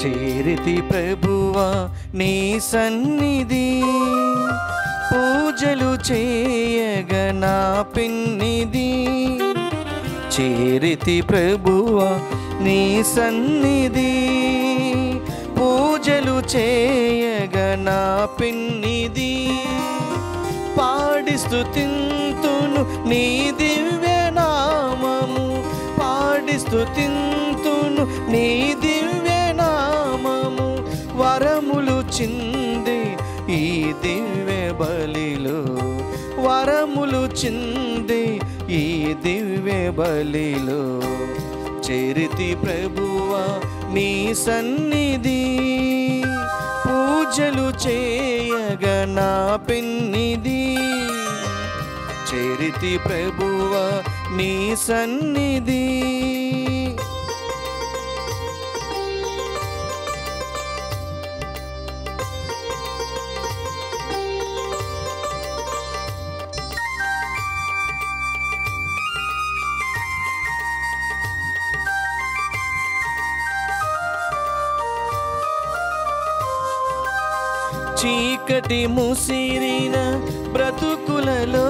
చేరితి ప్రభువా నీ సన్నిధి పూజలు చేయగ నా పిన్నిది చేరితి ప్రభువా నీ సన్నిధి పూజలు చేయగ నా పిన్నిది పాడి స్తుతింతును నీ దివ్య నామము పాడి స్తుతింతును నీ దివ్య నామము వరములు చింది ఈ దివ్య బలిలో వరములు చింది ఈ దివ్య బలిలో చేరితి ప్రభువా నీ సన్నిధి పూజలు చేయగ నా పిన్నిది చేరితి ప్రభువా నీ సన్నిధి చీకటి ముసిరిన బ్రతుకులలో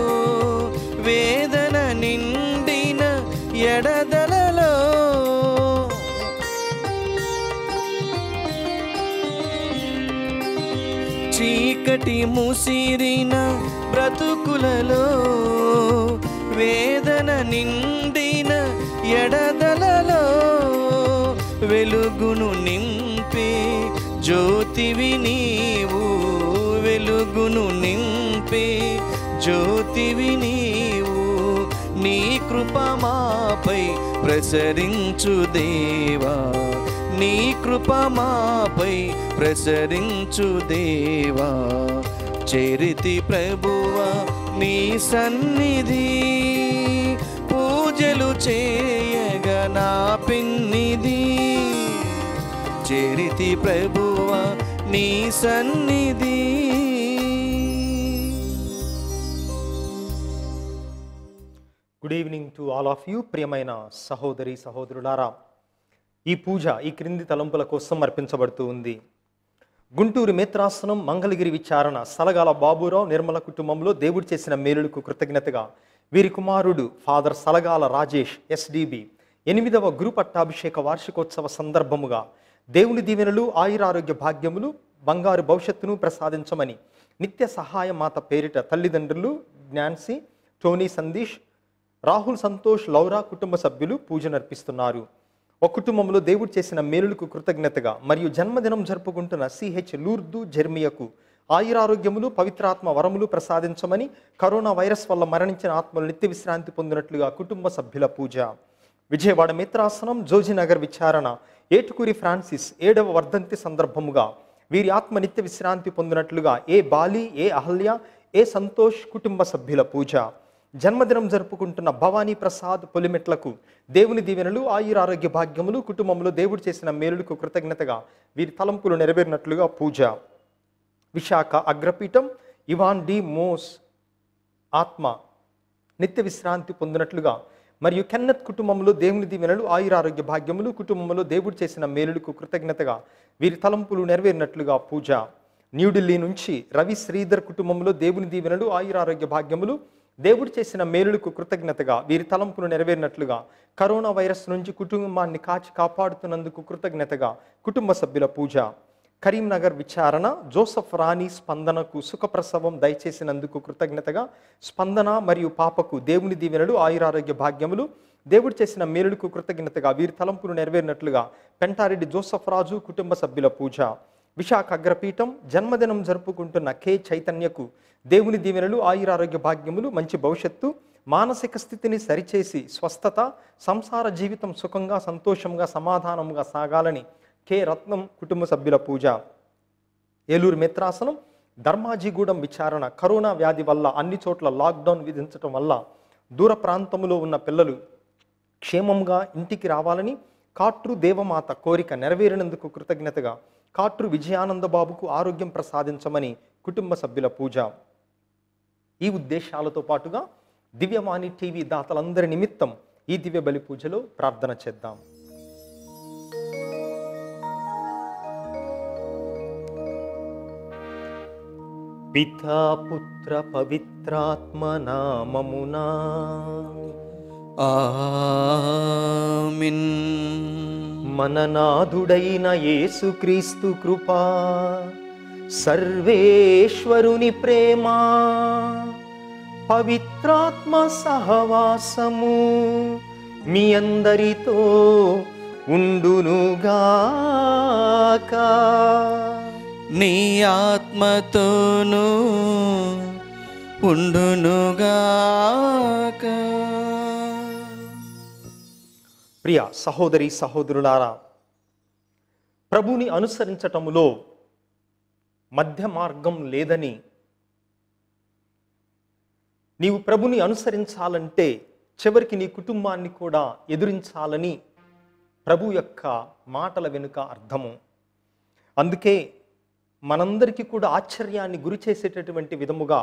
వేదన నిండిన ఎడదలలో చీకటి ముసిరిన బ్రతుకులలో వేదన నిండిన ఎడదలలో వెలుగును నింపి జ్యోతివి నీవు వెలుగును నింపి జ్యోతివి నీవు నీ కృప మాపై ప్రసరించు దేవా నీ కృప మాపై ప్రసరించు దేవా చేరితి ప్రభువా నీ సన్నిధి పూజలు చేయగ నా పిన్నిది చేరితి ప్రభువా నీ సన్నిధి good evening to all of you ప్రియమైన సహోదరి సహోదరులారా ఈ పూజ ఈ క్రింది తలంపుల కోసం అర్పించబడుతూ ఉంది గుంటూరు మిత్రాసనం మంగళగిరి విచారణ సలగాల బాబురావు నిర్మల కుటుంబంలో దేవుడు చేసిన మేలులకు కృతజ్ఞతగా వీరి కుమారుడు ఫాదర్ సలగాల రాజేష్ ఎస్డిబి ఎనిమిదవ గురు పట్టాభిషేక వార్షికోత్సవ సందర్భముగా దేవుని దీవెనలు ఆయురారోగ్య భాగ్యములు బంగారు భవిష్యత్తును ప్రసాదించమని నిత్య సహాయ మాత పేరిట తల్లిదండ్రులు జ్ఞాన్సీ టోనీ సందీష్ రాహుల్ సంతోష్ లౌరా కుటుంబ సభ్యులు పూజనర్పిస్తున్నారు ఒక కుటుంబంలో దేవుడు చేసిన మేలులకు కృతజ్ఞతగా మరియు జన్మదినం జరుపుకుంటున్న సిహెచ్ లూర్దు జెర్మియకు ఆయురారోగ్యములు పవిత్రాత్మ వరములు ప్రసాదించమని కరోనా వైరస్ వల్ల మరణించిన ఆత్మలు నిత్య విశ్రాంతి పొందినట్లుగా కుటుంబ సభ్యుల పూజ విజయవాడ మిత్రాసనం జోజినగర్ విచారణ ఏటుకూరి ఫ్రాన్సిస్ ఏడవ వర్ధంతి సందర్భముగా వీరి ఆత్మ నిత్య విశ్రాంతి పొందినట్లుగా A Bali A Ahalya A Santosh కుటుంబ సభ్యుల పూజ జన్మదినం జరుపుకుంటున్న భవానీ ప్రసాద్ పొలిమెట్లకు దేవుని దీవెనలు ఆయురారోగ్య భాగ్యములు కుటుంబంలో దేవుడు చేసిన మేలులకు కృతజ్ఞతగా వీరి తలంపులు నెరవేరినట్లుగా పూజ విశాఖ అగ్రపీఠం ఇవాన్ డి మోస్ ఆత్మ నిత్య విశ్రాంతి పొందినట్లుగా మరియు కెన్నత్ కుటుంబంలో దేవుని దీవెనలు ఆయురారోగ్య భాగ్యములు కుటుంబంలో దేవుడు చేసిన మేలులకు కృతజ్ఞతగా వీరి తలంపులు నెరవేరినట్లుగా పూజ న్యూఢిల్లీ నుంచి రవి శ్రీధర్ కుటుంబంలో దేవుని దీవెనలు ఆయురారోగ్య భాగ్యములు దేవుడు చేసిన మేలులకు కృతజ్ఞతగా వీరి తలంపులు నెరవేరినట్లుగా కరోనా వైరస్ నుంచి కుటుంబాన్ని కాచి కాపాడుతున్నందుకు కృతజ్ఞతగా కుటుంబ సభ్యుల పూజ కరీంనగర్ విచారణ జోసఫ్ రాణి స్పందనకు సుఖప్రసవం దయచేసినందుకు కృతజ్ఞతగా స్పందన మరియు పాపకు దేవుని దీవెనలు ఆయురారోగ్య భాగ్యములు దేవుడు చేసిన మేలులకు కృతజ్ఞతగా వీరి తలంపులు నెరవేరినట్లుగా పెంటారెడ్డి జోసఫ్ రాజు కుటుంబ సభ్యుల పూజ విశాఖ అగ్రపీఠం జన్మదినం జరుపుకుంటున్న కె చైతన్యకు దేవుని దీవెనలు ఆయురారోగ్య భాగ్యములు మంచి భవిష్యత్తు మానసిక స్థితిని సరిచేసి స్వస్థత సంసార జీవితం సుఖంగా సంతోషంగా సమాధానంగా సాగాలని కె రత్నం కుటుంబ సభ్యుల పూజ ఏలూరు మిత్రాసనం ధర్మాజిగూడెం విచారణ కరోనా వ్యాధి వల్ల అన్ని చోట్ల లాక్డౌన్ విధించటం వల్ల దూర ప్రాంతంలో ఉన్న పిల్లలు క్షేమంగా ఇంటికి రావాలని కాట్రు దేవమాత కోరిక నెరవేరినందుకు కృతజ్ఞతగా కాట్రు విజయానంద బాబుకు ఆరోగ్యం ప్రసాదించమని కుటుంబ సభ్యుల పూజ ఈ ఉద్దేశాలతో పాటుగా దివ్యవాణి టీవీ దాతలందరి నిమిత్తం ఈ దివ్య బలి పూజలో ప్రార్థన చేద్దాం పితా పుత్ర పవిత్రాత్మ నామమునా ఆమిన్ మన నాథుడైన యేసుక్రీస్తు కృపా సర్వేశ్వరుని ప్రేమ పవిత్రాత్మ సహవాసము మీ అందరితో ఉండునుగాక నీ ఆత్మతోనూ ఉండునుగాక ప్రియ సహోదరి సహోదరులారా ప్రభుని అనుసరించటములో మధ్య మార్గం లేదని నీవు ప్రభుని అనుసరించాలంటే చివరికి నీ కుటుంబాన్ని కూడా ఎదురించాలని ప్రభు యొక్క మాటల వెనుక అర్థము అందుకే మనందరికీ కూడా ఆశ్చర్యాన్ని గురి చేసేటటువంటి విధముగా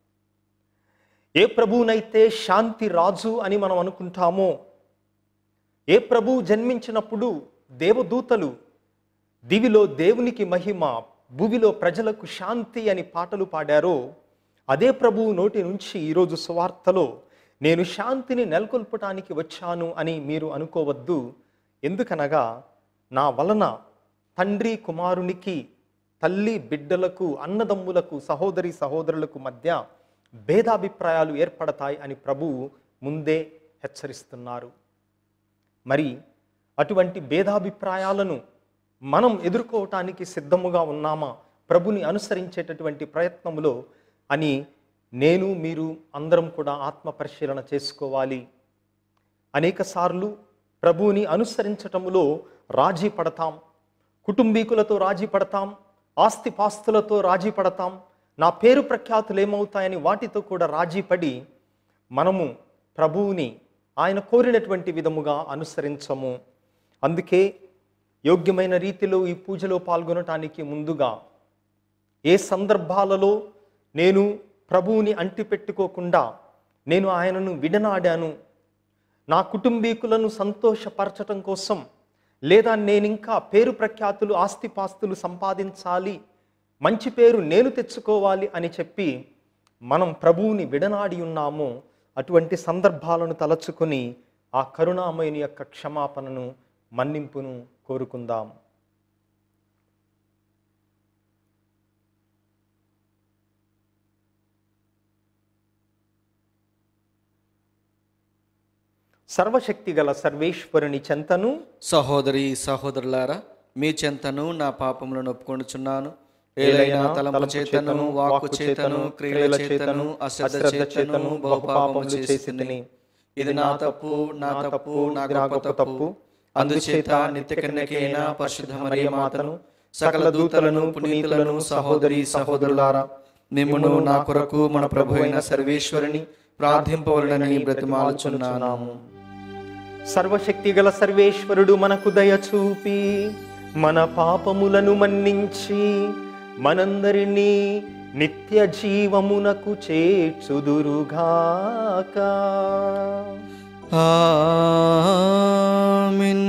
ఏ ప్రభువునైతే శాంతి రాజు అని మనం అనుకుంటామో ఏ ప్రభువు జన్మించినప్పుడు దేవదూతలు దివిలో దేవునికి మహిమ భూమిలో ప్రజలకు శాంతి అని పాటలు పాడారో అదే ప్రభువు నోటి నుంచి ఈరోజు సువార్తలో నేను శాంతిని నెలకొల్పటానికి వచ్చాను అని మీరు అనుకోవద్దు ఎందుకనగా నా వలన తండ్రి కుమారునికి తల్లి బిడ్డలకు అన్నదమ్ములకు సహోదరి సహోదరులకు మధ్య భేదాభిప్రాయాలు ఏర్పడతాయి అని ప్రభువు ముందే హెచ్చరిస్తున్నారు మరి అటువంటి భేదాభిప్రాయాలను మనం ఎదుర్కోవటానికి సిద్ధముగా ఉన్నామా ప్రభుని అనుసరించేటటువంటి ప్రయత్నములో అని నేను మీరు అందరం కూడా ఆత్మ పరిశీలన చేసుకోవాలి అనేక సార్లు ప్రభువుని అనుసరించటములో రాజీ పడతాం కుటుంబీకులతో రాజీ పడతాం ఆస్తిపాస్తులతో రాజీ పడతాం నా పేరు ప్రఖ్యాతులు ఏమవుతాయని వాటితో కూడా రాజీ పడి మనము ప్రభువుని ఆయన కోరినటువంటి విధముగా అనుసరించము అందుకే యోగ్యమైన రీతిలో ఈ పూజలో పాల్గొనటానికి ముందుగా ఏ సందర్భాలలో నేను ప్రభువుని అంటిపెట్టుకోకుండా నేను ఆయనను విడనాడాను నా కుటుంబీకులను సంతోషపరచటం కోసం లేదా నేనింకా పేరు ప్రఖ్యాతులు ఆస్తిపాస్తులు సంపాదించాలి మంచి పేరు నేను తెచ్చుకోవాలి అని చెప్పి మనం ప్రభువుని విడనాడి ఉన్నామో అటువంటి సందర్భాలను తలచుకొని ఆ కరుణామయుని యొక్క క్షమాపణను మన్నింపును కోరుకుందాం సర్వశక్తి గల సర్వేశ్వరుని చెంతను సహోదరి సహోదరులారా మీ చెంతను నా పాపములను ఒప్పుకొనుచున్నాను ఏలైనా తలంపు చేతను వాక్కు చేతను క్రియల చేతను అశ్రద్ధ చేతను బహుపాపములు చేసింది ఇది నా తప్పు నా తప్పు నా గొప్ప తప్పు అందుచేత నిత్య కన్యకైన పరిశుద్ధ మరియ మాతను సకల దూతలను పునీతులను సహోదరి సహోదరులారా మిమ్మును నా కొరకు మన ప్రభు అయిన సర్వేశ్వరుని ప్రార్థింపవలనని బ్రతిమాలుచున్నాము సర్వశక్తి గల సర్వేశ్వరుడు మనకు దయ చూపి మన పాపములను మన్నించి మనందరినీ నిత్య జీవమునకు చేర్చుదురుగాక ఆమేన్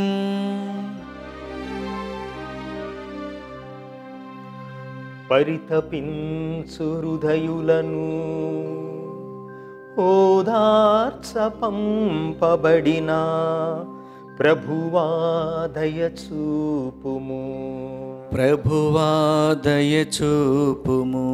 పరితపించు హృదయులను ఓదార్చ పంపబడిన ప్రభువా దయ చూపుము ప్రభువా దయ చూపుము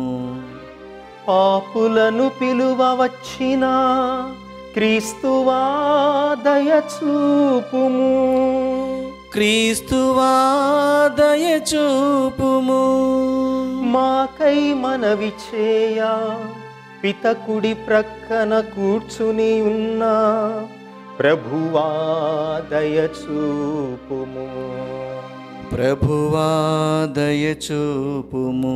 పాపులను పిలువ వచ్చిన క్రీస్తువా దయ చూపుము క్రీస్తువా దయ చూపుము మాకై మనవి చేయ పితకుడి ప్రక్కన కూర్చుని ఉన్న ప్రభువా దయ చూపుము ప్రభువా దయ చూపుము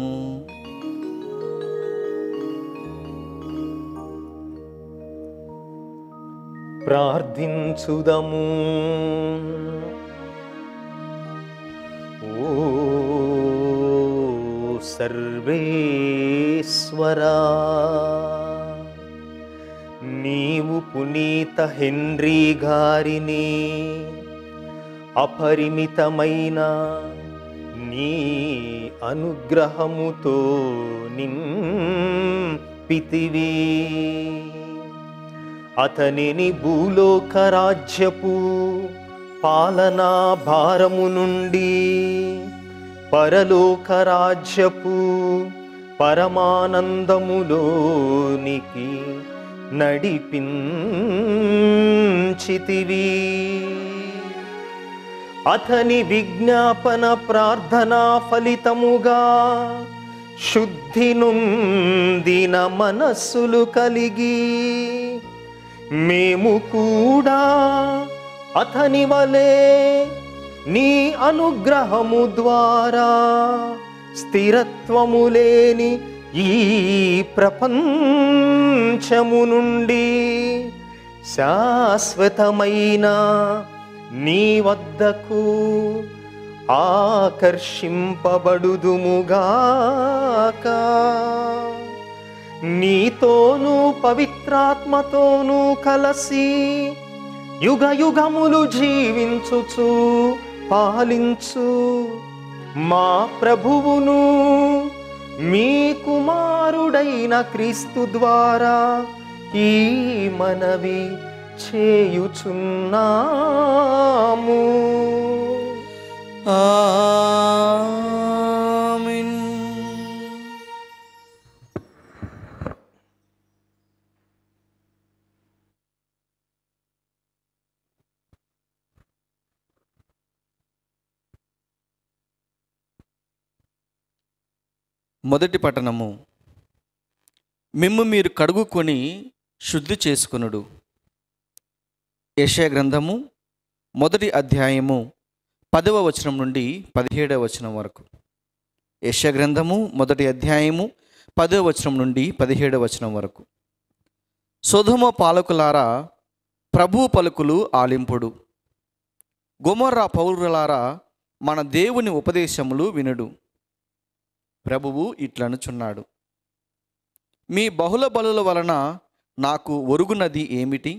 ప్రార్థించుదము ఓ సర్వేశ్వరా నీవు పునీత హెన్రీ గారిని అపరిమితమైన నీ అనుగ్రహముతో నింపితివి అతనిని భూలోక రాజ్యపు పాలనా భారము నుండి పరలోక రాజ్యపు పరమానందములోనికి నడిపించితివి అతని విజ్ఞాపన ప్రార్థనా ఫలితముగా శుద్ధి నొందిన మనస్సులు కలిగి మేము కూడా అతని వలె నీ అనుగ్రహము ద్వారా స్థిరత్వము లేని ఈ ప్రపంచము నుండి శాశ్వతమైన నీ వద్దకు ఆకర్షింపబడుదుముగాక నీతోనూ పవిత్రాత్మతోనూ కలసి యుగ యుగములు జీవించుచు పాలించు మా ప్రభువును మీ కుమారుడైన క్రీస్తు ద్వారా ఈ మనవి చేయుచున్నాము ఆమేన్ మొదటి పట్టణము మిమ్ము మీరు కడుగుకొని శుద్ధి చేసుకొనుడు యెషయా గ్రంథము మొదటి అధ్యాయము పదవ వచనం నుండి పదిహేడవ వచనం వరకు యెషయా గ్రంథము మొదటి అధ్యాయము పదవ వచనం నుండి పదిహేడవ వచనం వరకు సొధమ పాలకులారా ప్రభు పలుకులు ఆలింపుడు గొమర్రా పౌరులారా మన దేవుని ఉపదేశములు వినుడు ప్రభువు ఇట్లనుచున్నాడు మీ బహుళ బలుల వలన నాకు ఒరుగునది ఏమిటి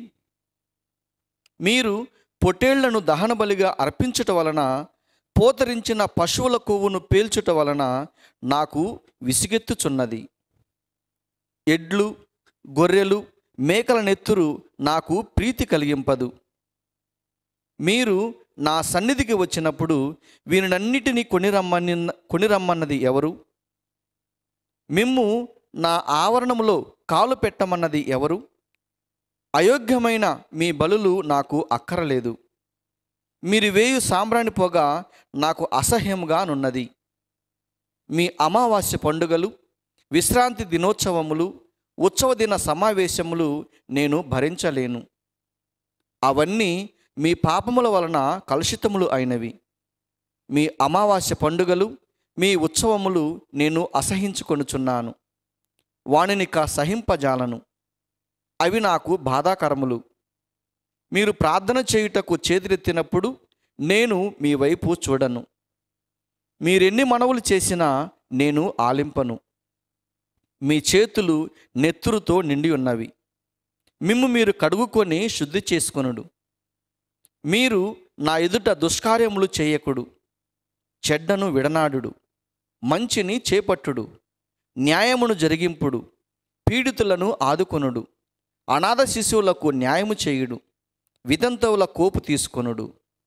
మీరు పొట్టేళ్లను దహన బలిగా అర్పించుట వలన పోతరించిన పశువుల కొవ్వును పేల్చుట వలన నాకు విసిగెత్తుచున్నది ఎడ్లు గొర్రెలు మేకల నెత్తురు నాకు ప్రీతి కలిగింపదు మీరు నా సన్నిధికి వచ్చినప్పుడు వీరినన్నిటినీ కొనిరమ్మని కొనిరమ్మన్నది ఎవరు మిమ్ము నా ఆవరణములో కాలు పెట్టమన్నది ఎవరు అయోగ్యమైన మీ బలులు నాకు అక్కరలేదు మీరు వేయు సాంబ్రాణి పొగ నాకు అసహ్యముగా నున్నది మీ అమావాస్య పండుగలు విశ్రాంతి దినోత్సవములు ఉత్సవ దిన సమావేశములు నేను భరించలేను అవన్నీ మీ పాపముల వలన కలుషితములు అయినవి మీ అమావాస్య పండుగలు మీ ఉత్సవములు నేను అసహించుకొనుచున్నాను వానినిక సహింపజాలను అవి నాకు బాధాకరములు మీరు ప్రార్థన చేయుటకు చేతులెత్తినప్పుడు నేను మీ వైపు చూడను మీరెన్ని మనవులు చేసినా నేను ఆలింపను మీ చేతులు నెత్తురుతో నిండి ఉన్నవి మిమ్ము మీరు కడుగుకొని శుద్ధి చేసుకొనుడు మీరు నా ఎదుట దుష్కార్యములు చేయకుడు చెడ్డను విడనాడుడు మంచిని చేపట్టుడు న్యాయమును జరిగింపుడు పీడితులను ఆదుకొనుడు అనాథ శిశువులకు న్యాయము చేయుడు వితంతువుల కోపు తీసుకొనుడు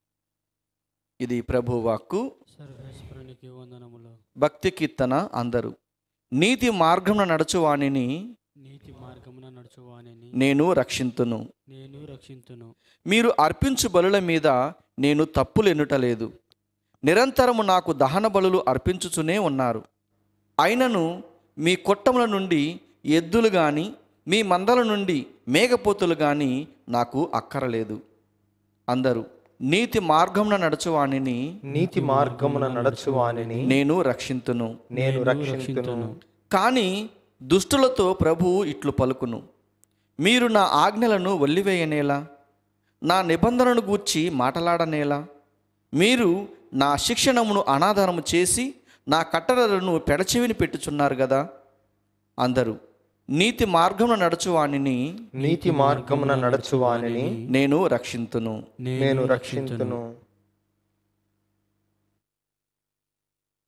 ఇది ప్రభువాక్కు సర్వేశ్వరునికి వందనములు భక్తి కీర్తన అందరు నీతి మార్గమున నడుచువానిని నీతి మార్గమున నడుచువానిని నేను రక్షింతును నేను రక్షింతును మీరు అర్పించు బలుల మీద నేను తప్పులు ఎన్నుటలేదు నిరంతరము నాకు దహన బలులు అర్పించుచునే ఉన్నారు అయినను మీ కొట్టముల నుండి ఎద్దులు గాని మీ మందల నుండి మేఘపోతులు గాని నాకు అక్కరలేదు అందరూ నీతి మార్గమున నడుచువానిని నీతి మార్గమున నడచువానిని నేను రక్షింతును నేను రక్షించును కానీ దుష్టులతో ప్రభువు ఇట్లు పలుకును మీరు నా ఆజ్ఞలను వల్లివేయనేలా నా నిబంధనను గూర్చి మాటలాడనేలా మీరు నా శిక్షణమును అనాధారము చేసి నా కట్టడలను పెడచెవిని పెట్టుచున్నారు కదా అందరూ నీతి మార్గమున నడుచువానిని నీతి మార్గమున నడచువానిని నేను రక్షింతును నేను రక్షించును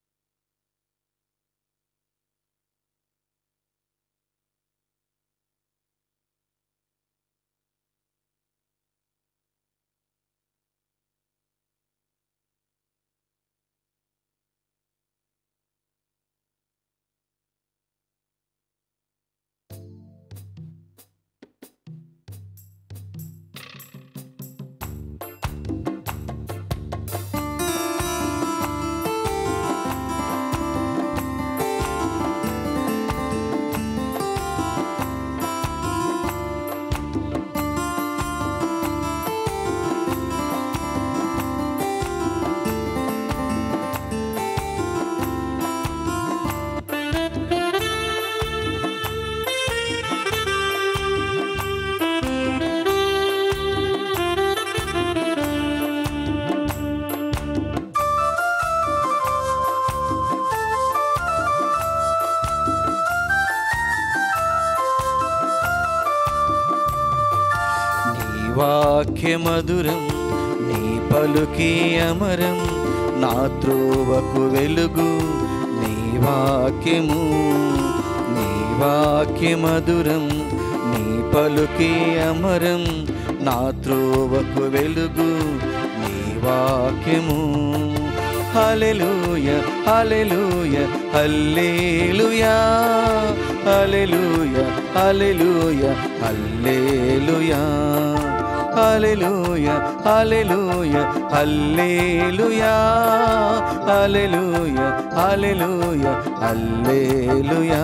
వాక్య మధురం నీ పలుకే అమరం నా త్రోవకు వెలుగు నీ వాక్యము నీ వాక్య మధురం నీ పలుకే అమరం నా త్రోవకు వెలుగు నీ వాక్యము హల్లెలూయ హల్లెలూయ హల్లెలూయా హల్లెలూయ హల్లెలూయ హల్లెలూయా హల్లెలూయ హల్లెలూయ హల్లెలూయా హల్లెలూయ హల్లెలూయ హల్లెలూయా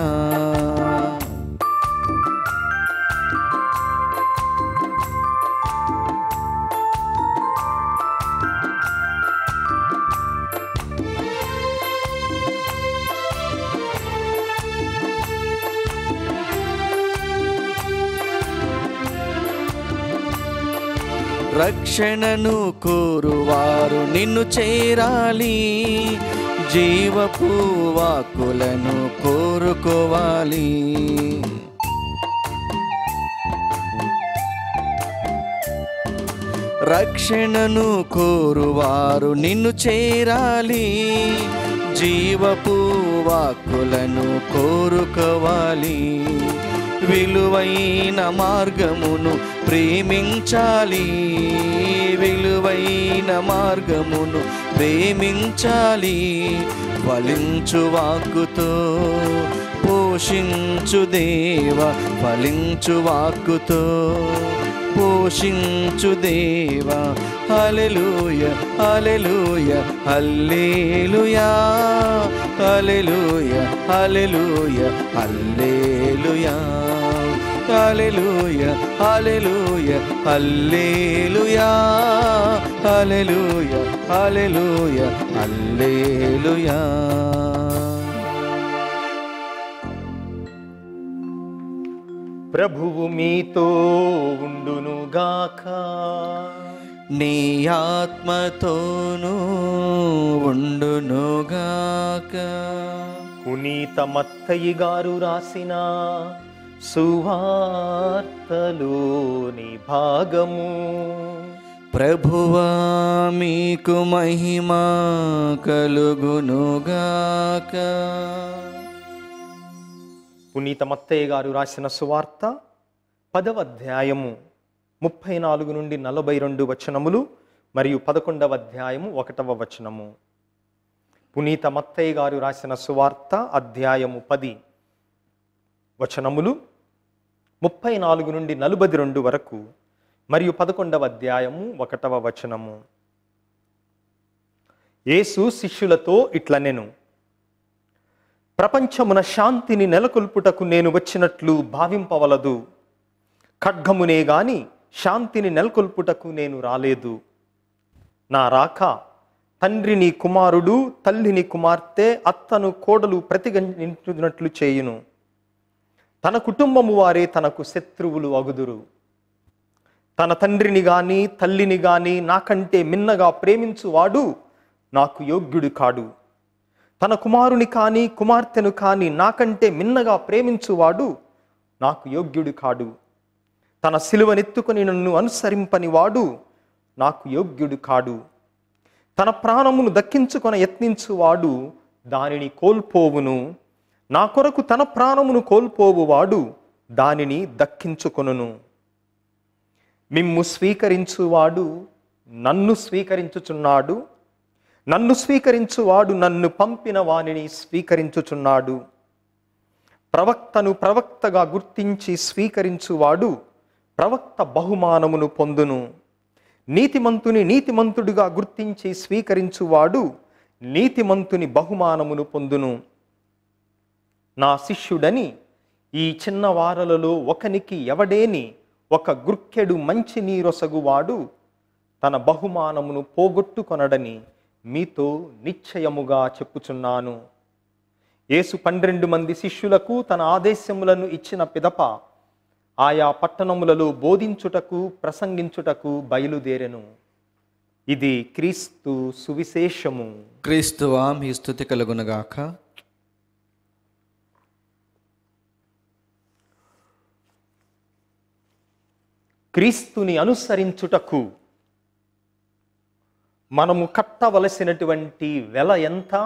రక్షణను కోరువారు నిన్ను చేరాలి జీవపు వాక్కులను కోరుకోవాలి రక్షణను కోరువారు నిన్ను చేరాలి జీవపు వాక్కులను కోరుకోవాలి విలువైన మార్గమును ప్రేమించాలి విలువైన మార్గమును ప్రేమించాలి ఫలించు వాక్కుతో పోషించు దేవ ఫలించు వాక్కుతో పోషించు దేవా హల్లెలూయ హల్లెలూయ హల్లెలూయా హల్లెలూయ హల్లెలూయ హల్లెలూయా హల్లెలూయ హల్లెలూయ హల్లెలూయా హల్లెలూయ హల్లెలూయ హల్లెలూయా ప్రభువు మీతో ఉండునుగాక నీ ఆత్మతోనూ ఉండునుగాక పునీత మత్తయ్య గారు రాసిన సువార్తలోని భాగము ప్రభువా మీకు మహిమ కలుగునుగాక పునీత మత్తయ్య గారు రాసిన సువార్త పదవ అధ్యాయము ముప్పై నాలుగు నుండి నలభై రెండు వచనములు మరియు పదకొండవ అధ్యాయము ఒకటవ వచనము పునీత మత్తయ్య గారు రాసిన సువార్త అధ్యాయము పది వచనములు ముప్పై నాలుగు నుండి నలభై రెండు వరకు మరియు పదకొండవ అధ్యాయము ఒకటవ వచనము యేసు శిష్యులతో ఇట్లనెను ప్రపంచమున శాంతిని నెలకొల్పుటకు నేను వచ్చినట్లు భావింపవలదు ఖడ్గమునే గాని శాంతిని నెలకొల్పుటకు నేను రాలేదు నా రాక తండ్రిని కుమారుడు తల్లిని కుమార్తె అత్తను కోడలు ప్రతిగంటున్నట్లు చేయును తన కుటుంబము వారే తనకు శత్రువులు అగుదురు తన తండ్రిని గాని తల్లిని గాని నాకంటే మిన్నగా ప్రేమించువాడు నాకు యోగ్యుడు కాడు తన కుమారుని కాని కుమార్తెను కాని నాకంటే మిన్నగా ప్రేమించువాడు నాకు యోగ్యుడు కాడు తన సిలువనెత్తుకొని నన్ను అనుసరింపని వాడు నాకు యోగ్యుడు కాడు తన ప్రాణమును దక్కించుకొన యత్నించువాడు దానిని కోల్పోవును నా కొరకు తన ప్రాణమును కోల్పోవువాడు దానిని దక్కించుకొనును మిమ్ము స్వీకరించువాడు నన్ను స్వీకరించుచున్నాడు నన్ను స్వీకరించువాడు నన్ను పంపిన వానిని స్వీకరించుచున్నాడు ప్రవక్తను ప్రవక్తగా గుర్తించి స్వీకరించువాడు ప్రవక్త బహుమానమును పొందును నీతిమంతుని నీతిమంతుడిగా గుర్తించి స్వీకరించువాడు నీతిమంతుని బహుమానమును పొందును నా శిష్యుడని ఈ చిన్న వారలలో ఒకనికి ఎవడేని ఒక గుర్కెడు మంచి నీరొసగువాడు తన బహుమానమును పోగొట్టుకొనడని మీతో నిశ్చయముగా చెప్పుచున్నాను యేసు పన్నెండు మంది శిష్యులకు తన ఆదేశములను ఇచ్చిన పిదప ఆయా పట్టణములలో బోధించుటకు ప్రసంగించుటకు బయలుదేరెను ఇది క్రీస్తు సువిశేషము క్రీస్తువా మీ స్థుతి కలుగునుగాక క్రీస్తుని అనుసరించుటకు మనము కట్టవలసినటువంటి వెల ఎంత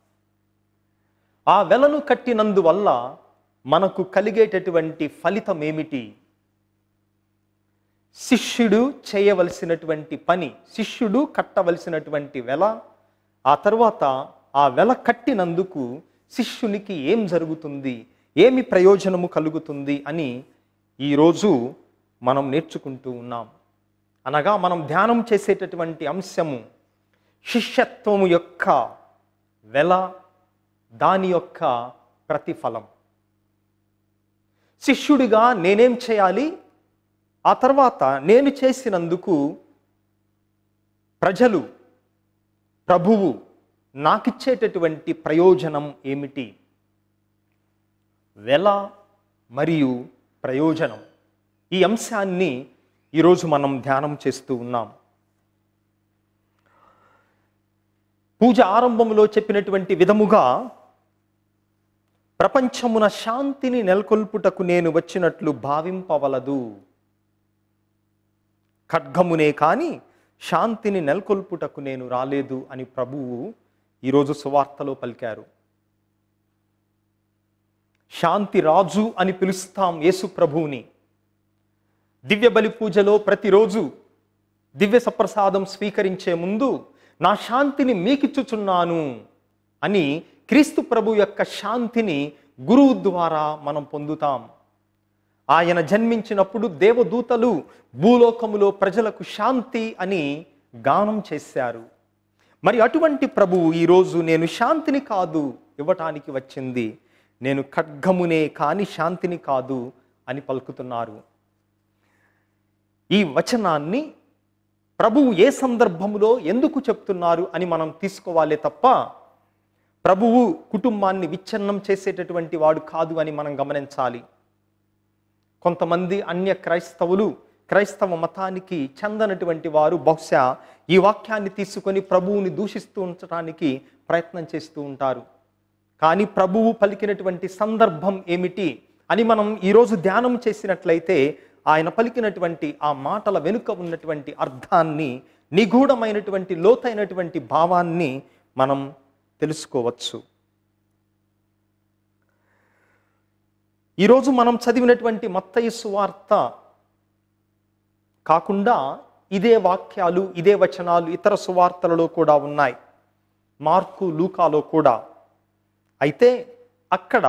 ఆ వెలను కట్టినందువల్ల మనకు కలిగేటటువంటి ఫలితం ఏమిటి శిష్యుడు చేయవలసినటువంటి పని శిష్యుడు కట్టవలసినటువంటి వెల ఆ తర్వాత ఆ వెల కట్టినందుకు శిష్యునికి ఏం జరుగుతుంది ఏమి ప్రయోజనము కలుగుతుంది అని ఈరోజు మనం నేర్చుకుంటూ ఉన్నాం అనగా మనం ధ్యానం చేసేటటువంటి అంశము శిష్యత్వము యొక్క వెల దాని యొక్క ప్రతిఫలం శిష్యుడిగా నేనేం చేయాలి ఆ తర్వాత నేను చేసినందుకు ప్రజలు ప్రభువు నాకిచ్చేటటువంటి ప్రయోజనం ఏమిటి వెల మరియు ప్రయోజనం ఈ అంశాన్ని ఈరోజు మనం ధ్యానం చేస్తూ ఉన్నాం పూజ ఆరంభంలో చెప్పినటువంటి విధముగా ప్రపంచమున శాంతిని నెలకొల్పుటకు నేను వచ్చినట్లు భావింపవలదు ఖడ్గమునే కాని శాంతిని నెలకొల్పుటకు నేను రాలేదు అని ప్రభువు ఈరోజు సువార్తలో పలికారు శాంతి రాజు అని పిలుస్తాం యేసు ప్రభువుని దివ్య బలి పూజలో ప్రతిరోజు దివ్య సప్రసాదం స్వీకరించే ముందు నా శాంతిని మీకిచ్చుచున్నాను అని క్రీస్తు ప్రభు యొక్క శాంతిని గురువు ద్వారా మనం పొందుతాం ఆయన జన్మించినప్పుడు దేవదూతలు భూలోకములో ప్రజలకు శాంతి అని గానం చేశారు మరి అటువంటి ప్రభువు ఈరోజు నేను శాంతిని కాదు ఇవ్వటానికి వచ్చింది నేను ఖడ్గమునే కాని శాంతిని కాదు అని పలుకుతున్నారు ఈ వచనాన్ని ప్రభువు ఏ సందర్భములో ఎందుకు చెప్తున్నారు అని మనం తీసుకోవాలే తప్ప ప్రభువు కుటుంబాన్ని విచ్ఛిన్నం చేసేటటువంటి వాడు కాదు అని మనం గమనించాలి కొంతమంది అన్య క్రైస్తవులు క్రైస్తవ మతానికి చెందనటువంటి వారు బహుశా ఈ వాక్యాన్ని తీసుకొని ప్రభువుని దూషిస్తూ ఉంచడానికి ప్రయత్నం చేస్తూ ఉంటారు కానీ ప్రభువు పలికినటువంటి సందర్భం ఏమిటి అని మనం ఈరోజు ధ్యానం చేసినట్లయితే ఆయన పలికినటువంటి ఆ మాటల వెనుక ఉన్నటువంటి అర్థాన్ని నిగూఢమైనటువంటి లోతైనటువంటి భావాన్ని మనం తెలుసుకోవచ్చు ఈరోజు మనం చదివినటువంటి మత్తయి సువార్త కాకుండా ఇదే వాక్యాలు ఇదే వచనాలు ఇతర సువార్తలలో కూడా ఉన్నాయి మార్కు లూకాలో కూడా అయితే అక్కడ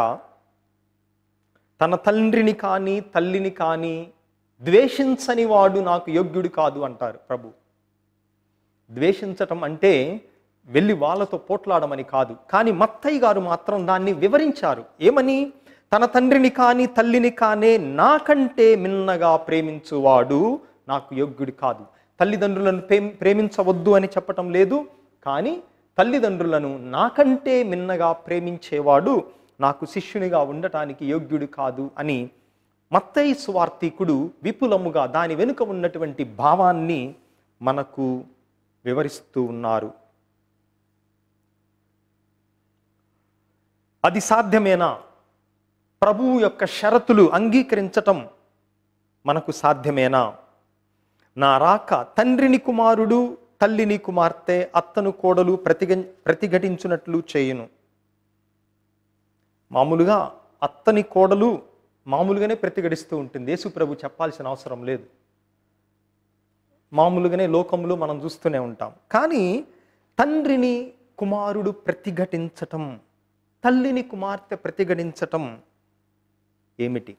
తన తండ్రిని కానీ తల్లిని కానీ ద్వేషించని వాడు నాకు యోగ్యుడు కాదు అంటారు ప్రభు ద్వేషించటం అంటే వెళ్ళి వాళ్ళతో పోట్లాడమని కాదు కానీ మత్తయ్య గారు మాత్రం దాన్ని వివరించారు ఏమని తన తండ్రిని కానీ తల్లిని కానే నాకంటే మిన్నగా ప్రేమించువాడు నాకు యోగ్యుడు కాదు తల్లిదండ్రులను ప్రేమ ప్రేమించవద్దు అని చెప్పటం లేదు కానీ తల్లిదండ్రులను నాకంటే మిన్నగా ప్రేమించేవాడు నాకు శిష్యునిగా ఉండటానికి యోగ్యుడు కాదు అని మత్తయి సువార్తికుడు విపులముగా దాని వెనుక ఉన్నటువంటి భావాన్ని మనకు వివరిస్తూ ఉన్నారు అది సాధ్యమేనా ప్రభువు యొక్క షరతులు అంగీకరించటం మనకు సాధ్యమేనా నా రాక తండ్రిని కుమారుడు తల్లిని కుమార్తె అత్తను కోడలు ప్రతిగ ప్రతిఘటించున్నట్లు చేయును మామూలుగా అత్తని కోడలు మామూలుగానే ప్రతిఘటిస్తూ ఉంటుంది యేసు ప్రభు చెప్పాల్సిన అవసరం లేదు మామూలుగానే లోకంలో మనం చూస్తూనే ఉంటాం కానీ తండ్రిని కుమారుడు ప్రతిఘటించటం తల్లిని కుమార్తె ప్రతిఘటించటం ఏమిటి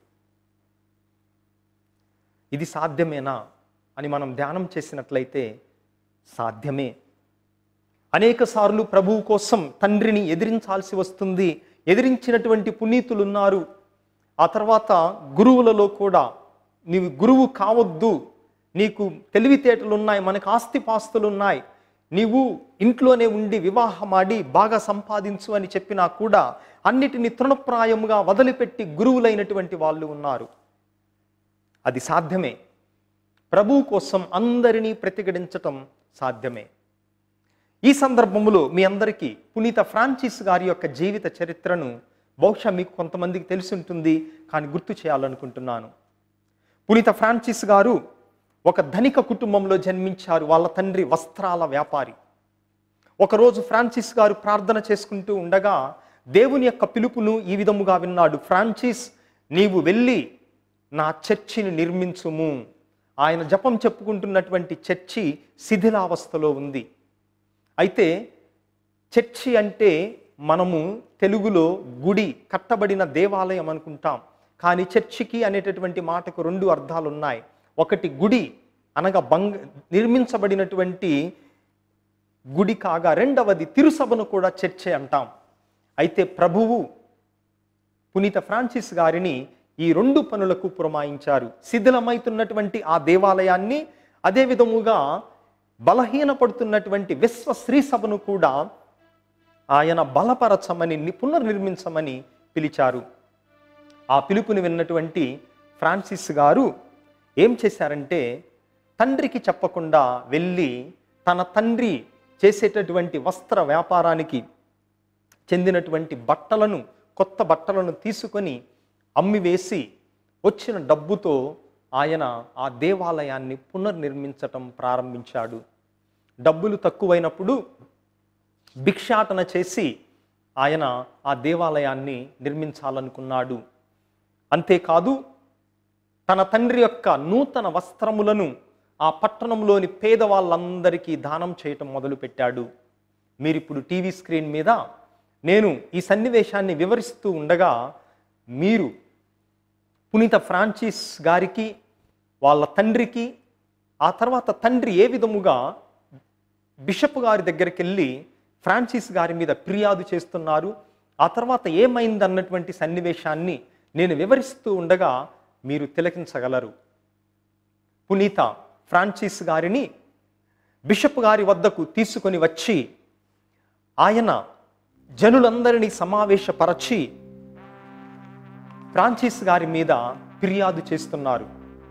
ఇది సాధ్యమేనా అని మనం ధ్యానం చేసినట్లయితే సాధ్యమే అనేక సార్లు ప్రభువు కోసం తండ్రిని ఎదిరించాల్సి వస్తుంది ఎదిరించినటువంటి పునీతులు ఉన్నారు ఆ తర్వాత గురువులలో కూడా నీవు గురువు కావద్దు నీకు తెలివితేటలు ఉన్నాయి మనకు ఆస్తిపాస్తులు ఉన్నాయి నీవు ఇంట్లోనే ఉండి వివాహమాడి బాగా సంపాదించు అని చెప్పినా కూడా అన్నిటిని తృణప్రాయముగా వదిలిపెట్టి గురువులైనటువంటి వాళ్ళు ఉన్నారు అది సాధ్యమే ప్రభువు కోసం అందరినీ ప్రతిఘటించటం సాధ్యమే ఈ సందర్భంలో మీ అందరికీ పునీత ఫ్రాన్సిస్ గారి యొక్క జీవిత చరిత్రను బహుశా మీకు కొంతమందికి తెలిసి ఉంటుంది కానీ గుర్తు చేయాలనుకుంటున్నాను పునీత ఫ్రాన్సిస్ గారు ఒక ధనిక కుటుంబంలో జన్మించారు వాళ్ళ తండ్రి వస్త్రాల వ్యాపారి ఒకరోజు ఫ్రాన్సిస్ గారు ప్రార్థన చేసుకుంటూ ఉండగా దేవుని యొక్క పిలుపును ఈ విధముగా విన్నాడు ఫ్రాన్సిస్ నీవు వెళ్ళి నా చర్చిని నిర్మించుము ఆయన జపం చెప్పుకుంటున్నటువంటి చర్చి శిథిలావస్థలో ఉంది అయితే చర్చి అంటే మనము తెలుగులో గుడి కట్టబడిన దేవాలయం అనుకుంటాం కానీ చర్చికి అనేటటువంటి మాటకు రెండు అర్థాలు ఉన్నాయి ఒకటి గుడి అనగా బంగ నిర్మించబడినటువంటి గుడి కాగా రెండవది తిరుసభను కూడా చర్చే అంటాం అయితే ప్రభువు పునీత ఫ్రాన్సిస్ గారిని ఈ రెండు పనులకు పురమాయించారు శిథిలమైతున్నటువంటి ఆ దేవాలయాన్ని అదే విధముగా బలహీనపడుతున్నటువంటి విశ్వ శ్రీ సభను కూడా ఆయన బలపరచమని ని- పునర్నిర్మించమని పిలిచారు ఆ పిలుపుని విన్నటువంటి ఫ్రాన్సిస్ గారు ఏం చేశారంటే తండ్రికి చెప్పకుండా వెళ్ళి తన తండ్రి చేసేటటువంటి వస్త్ర వ్యాపారానికి చెందినటువంటి బట్టలను కొత్త బట్టలను తీసుకొని అమ్మివేసి వచ్చిన డబ్బుతో ఆయన ఆ దేవాలయాన్ని పునర్నిర్మించటం ప్రారంభించాడు డబ్బులు తక్కువైనప్పుడు భిక్షాటన చేసి ఆయన ఆ దేవాలయాన్ని నిర్మించాలనుకున్నాడు అంతేకాదు తన తండ్రి యొక్క నూతన వస్త్రములను ఆ పట్టణంలోని పేదవాళ్ళందరికీ దానం చేయటం మొదలుపెట్టాడు మీరు ఇప్పుడు టీవీ స్క్రీన్ మీద నేను ఈ సన్నివేశాన్ని వివరిస్తూ ఉండగా మీరు పునీత ఫ్రాన్సిస్ గారికి వాళ్ళ తండ్రికి ఆ తర్వాత తండ్రి ఏ విధముగా బిషప్ గారి దగ్గరికి వెళ్ళి ఫ్రాన్సిస్ గారి మీద ఫిర్యాదు చేస్తున్నారు ఆ తర్వాత ఏమైంది అన్నటువంటి సన్నివేశాన్ని నేను వివరిస్తూ ఉండగా మీరు తిలకించగలరు పునీత ఫ్రాన్సిస్ గారిని బిషప్ గారి వద్దకు తీసుకొని వచ్చి ఆయన జనులందరినీ సమావేశపరచి ఫ్రాన్సిస్ గారి మీద ఫిర్యాదు చేస్తున్నారు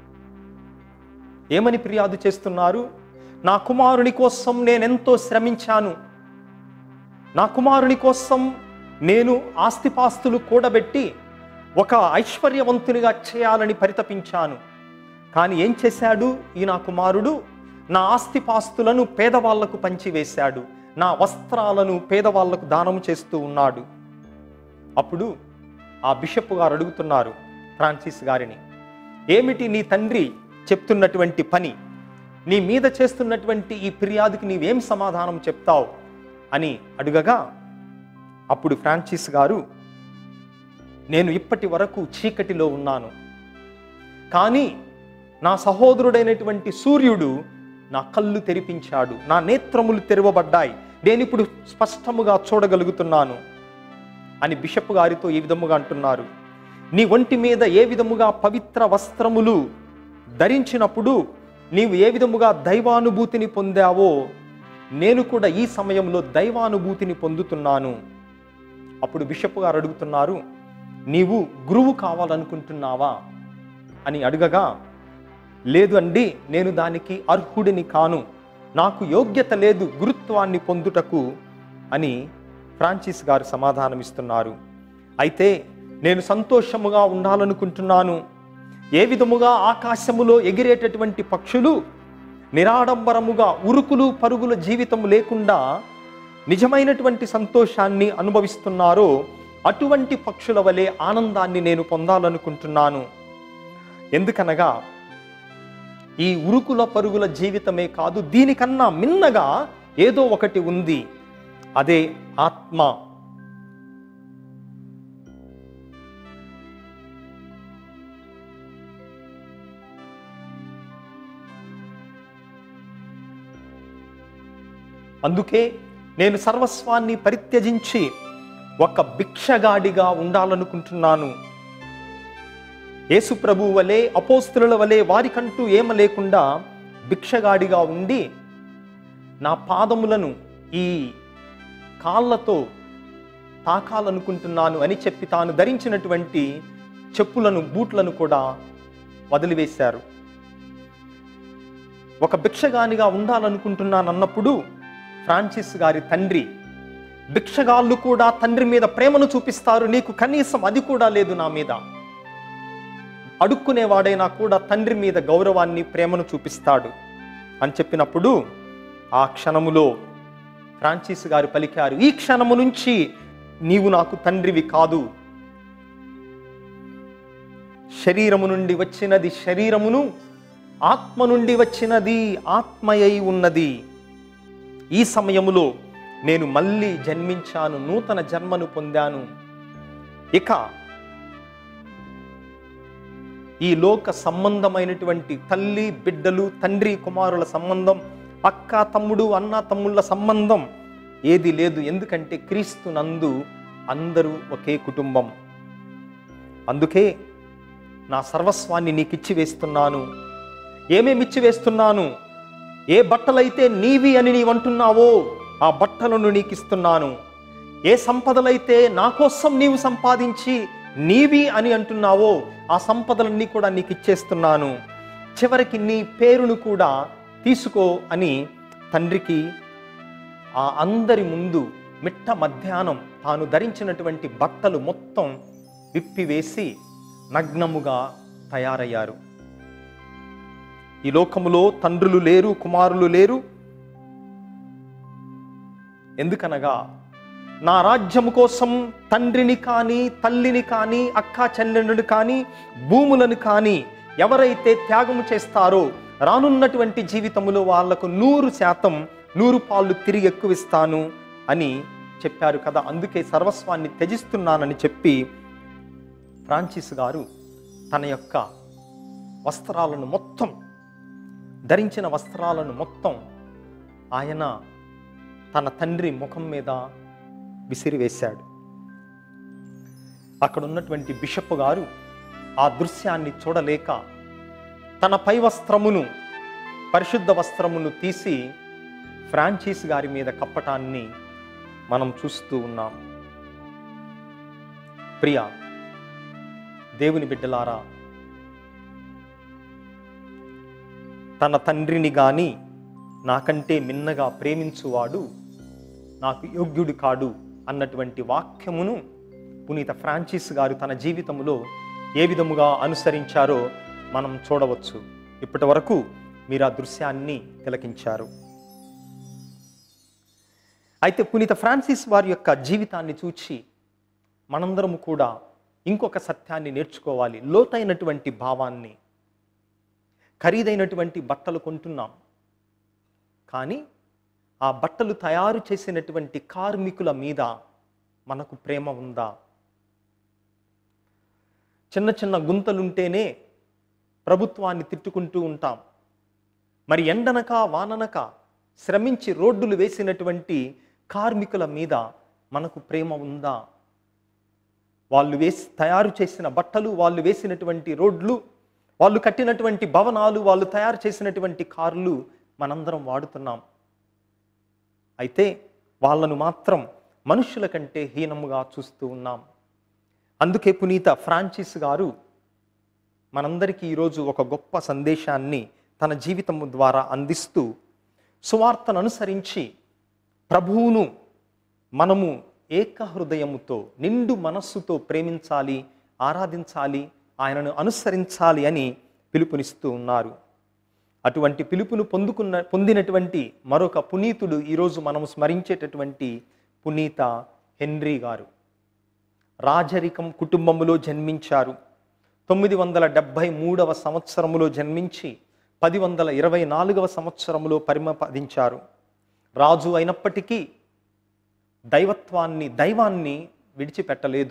ఏమని ఫిర్యాదు చేస్తున్నారు నా కుమారుని కోసం నేనెంతో శ్రమించాను నా కుమారుని కోసం నేను ఆస్తిపాస్తులు కూడబెట్టి ఒక ఐశ్వర్యవంతునిగా చేయాలని పరితపించాను కానీ ఏం చేశాడు ఈ నా కుమారుడు నా ఆస్తిపాస్తులను పేదవాళ్లకు పంచివేశాడు నా వస్త్రాలను పేదవాళ్లకు దానం చేస్తూ ఉన్నాడు అప్పుడు ఆ బిషప్ గారు అడుగుతున్నారు ఫ్రాన్సిస్ గారిని ఏమిటి నీ తండ్రి చెప్తున్నటువంటి పని నీ మీద చేస్తున్నటువంటి ఈ ఫిర్యాదుకి నీవేం సమాధానం చెప్తావు అని అడుగగా అప్పుడు ఫ్రాన్సిస్ గారు నేను ఇప్పటి వరకు చీకటిలో ఉన్నాను కానీ నా సహోదరుడైనటువంటి సూర్యుడు నా కళ్ళు తెరిపించాడు నా నేత్రములు తెరవబడ్డాయి నేను ఇప్పుడు స్పష్టముగా చూడగలుగుతున్నాను అని బిషప్ గారితో ఈ విధముగా అంటున్నారు నీ ఒంటి మీద ఏ విధముగా పవిత్ర వస్త్రములు ధరించినప్పుడు నీవు ఏ విధముగా దైవానుభూతిని పొందావో నేను కూడా ఈ సమయంలో దైవానుభూతిని పొందుతున్నాను అప్పుడు బిషప్ గారు అడుగుతున్నారు నీవు గురువు కావాలనుకుంటున్నావా అని అడగగా లేదు అండి నేను దానికి అర్హుడిని కాను నాకు యోగ్యత లేదు గురుత్వాన్ని పొందుటకు అని ఫ్రాన్సిస్ గారు సమాధానమిస్తున్నారు అయితే నేను సంతోషముగా ఉండాలనుకుంటున్నాను ఏ విధముగా ఆకాశములో ఎగిరేటటువంటి పక్షులు నిరాడంబరముగా ఉరుకులు పరుగుల జీవితం లేకుండా నిజమైనటువంటి సంతోషాన్ని అనుభవిస్తున్నారో అటువంటి పక్షుల వలె ఆనందాన్ని నేను పొందాలనుకుంటున్నాను ఎందుకనగా ఈ ఉరుకుల పరుగుల జీవితమే కాదు దీనికన్నా మిన్నగా ఏదో ఒకటి ఉంది అదే ఆత్మ అందుకే నేను సర్వస్వాన్ని పరిత్యజించి ఒక భిక్షగాడిగా ఉండాలనుకుంటున్నాను యేసు ప్రభు వలె అపోస్తుల వలె వారికంటూ ఏమ లేకుండా భిక్షగాడిగా ఉండి నా పాదములను ఈ కాళ్ళతో తాకాలనుకుంటున్నాను అని చెప్పి తాను ధరించినటువంటి చెప్పులను బూట్లను కూడా వదిలివేశారు ఒక భిక్షగానిగా ఉండాలనుకుంటున్నాను అన్నప్పుడు ఫ్రాన్సిస్ గారి తండ్రి భిక్షగాళ్ళు కూడా తండ్రి మీద ప్రేమను చూపిస్తారు నీకు కనీసం అది కూడా లేదు నా మీద అడుక్కునేవాడైనా కూడా తండ్రి మీద గౌరవాన్ని ప్రేమను చూపిస్తాడు అని చెప్పినప్పుడు ఆ క్షణములో ఫ్రాన్సిస్ గారు పలికారు ఈ క్షణము నుంచి నీవు నాకు తండ్రివి కాదు శరీరము నుండి వచ్చినది శరీరమును ఆత్మ నుండి వచ్చినది ఆత్మయై ఉన్నది ఈ సమయములో నేను మళ్ళీ జన్మించాను నూతన జన్మను పొందాను ఇక ఈ లోక సంబంధమైనటువంటి తల్లి బిడ్డలు తండ్రి కుమారుల సంబంధం అక్క తమ్ముడు అన్న తమ్ముళ్ళ సంబంధం ఏది లేదు ఎందుకంటే క్రీస్తు నందు అందరూ ఒకే కుటుంబం అందుకే నా సర్వస్వాన్ని నీకు ఇచ్చి వేస్తున్నాను ఏమేమి ఇచ్చి వేస్తున్నాను ఏ బట్టలైతే నీవి అని నీవంటున్నావో ఆ బట్టలను నీకు ఇస్తున్నాను ఏ సంపదలైతే నా కోసం నీవు సంపాదించి నీవి అని అంటున్నావో ఆ సంపదలన్నీ కూడా నీకు ఇచ్చేస్తున్నాను చివరికి నీ పేరును కూడా తీసుకో అని తండ్రికి ఆ అందరి ముందు మిట్ట మధ్యాహ్నం తాను ధరించినటువంటి బట్టలు మొత్తం విప్పివేసి నగ్నముగా తయారయ్యారు ఈ లోకములో తండ్రులు లేరు కుమారులు లేరు ఎందుకనగా నా రాజ్యము కోసం తండ్రిని కానీ తల్లిని కానీ అక్కా చెల్లెండుని కానీ భూములను కానీ ఎవరైతే త్యాగము చేస్తారో రానున్నటువంటి జీవితములో వాళ్లకు నూరు శాతం నూరు పాళ్ళు తిరిగి ఎక్కువిస్తాను అని చెప్పారు కదా అందుకే సర్వస్వాన్ని త్యజిస్తున్నానని చెప్పి ఫ్రాన్సిస్ గారు తన యొక్క వస్త్రాలను మొత్తం ధరించిన వస్త్రాలను మొత్తం ఆయన తన తండ్రి ముఖం మీద విసిరివేశాడు అక్కడ ఉన్నటువంటి బిషప్ గారు ఆ దృశ్యాన్ని చూడలేక తన పై వస్త్రమును పరిశుద్ధ వస్త్రమును తీసి ఫ్రాన్సిస్ గారి మీద కప్పటాన్ని మనం చూస్తూ ఉన్నాం ప్రియా దేవుని బిడ్డలారా తన తండ్రిని గాని నాకంటే మిన్నగా ప్రేమించువాడు నాకు యోగ్యుడు కాడు అన్నటువంటి వాక్యమును పునీత ఫ్రాన్సిస్ గారు తన జీవితంలో ఏ విధముగా అనుసరించారో మనం చూడవచ్చు ఇప్పటి వరకు మీరు ఆ దృశ్యాన్ని తిలకించారు అయితే పునీత ఫ్రాన్సిస్ వారి యొక్క జీవితాన్ని చూచి మనందరము కూడా ఇంకొక సత్యాన్ని నేర్చుకోవాలి లోతైనటువంటి భావాన్ని ఖరీదైనటువంటి బట్టలు కొంటున్నాం కానీ ఆ బట్టలు తయారు చేసినటువంటి కార్మికుల మీద మనకు ప్రేమ ఉందా చిన్న చిన్న గుంతలుంటేనే ప్రభుత్వాన్ని తిట్టుకుంటూ ఉంటాం మరి ఎండనక వాననక శ్రమించి రోడ్డులు వేసినటువంటి కార్మికుల మీద మనకు ప్రేమ ఉందా వాళ్ళు వేసి తయారు చేసిన బట్టలు వాళ్ళు వేసినటువంటి రోడ్లు వాళ్ళు కట్టినటువంటి భవనాలు వాళ్ళు తయారు చేసినటువంటి కార్లు మనందరం వాడుతున్నాం అయితే వాళ్ళను మాత్రం మనుషుల కంటే హీనముగా చూస్తూ ఉన్నాం అందుకే పునీత ఫ్రాన్సిస్ గారు మనందరికీ ఈరోజు ఒక గొప్ప సందేశాన్ని తన జీవితం ద్వారా అందిస్తూ సువార్తను అనుసరించి ప్రభువును మనము ఏక హృదయముతో నిండు మనస్సుతో ప్రేమించాలి ఆరాధించాలి ఆయనను అనుసరించాలి అని పిలుపునిస్తూ ఉన్నారు అటువంటి పిలుపును పొందుకున్న పొందినటువంటి మరొక పునీతుడు ఈరోజు మనము స్మరించేటటువంటి పునీత హెన్రీ గారు రాజరికం కుటుంబములో జన్మించారు తొమ్మిది వందల డెబ్భై మూడవ సంవత్సరములో జన్మించి పది వందల ఇరవై నాలుగవ సంవత్సరములో పరిమపదించారు రాజు అయినప్పటికీ దైవత్వాన్ని దైవాన్ని విడిచిపెట్టలేదు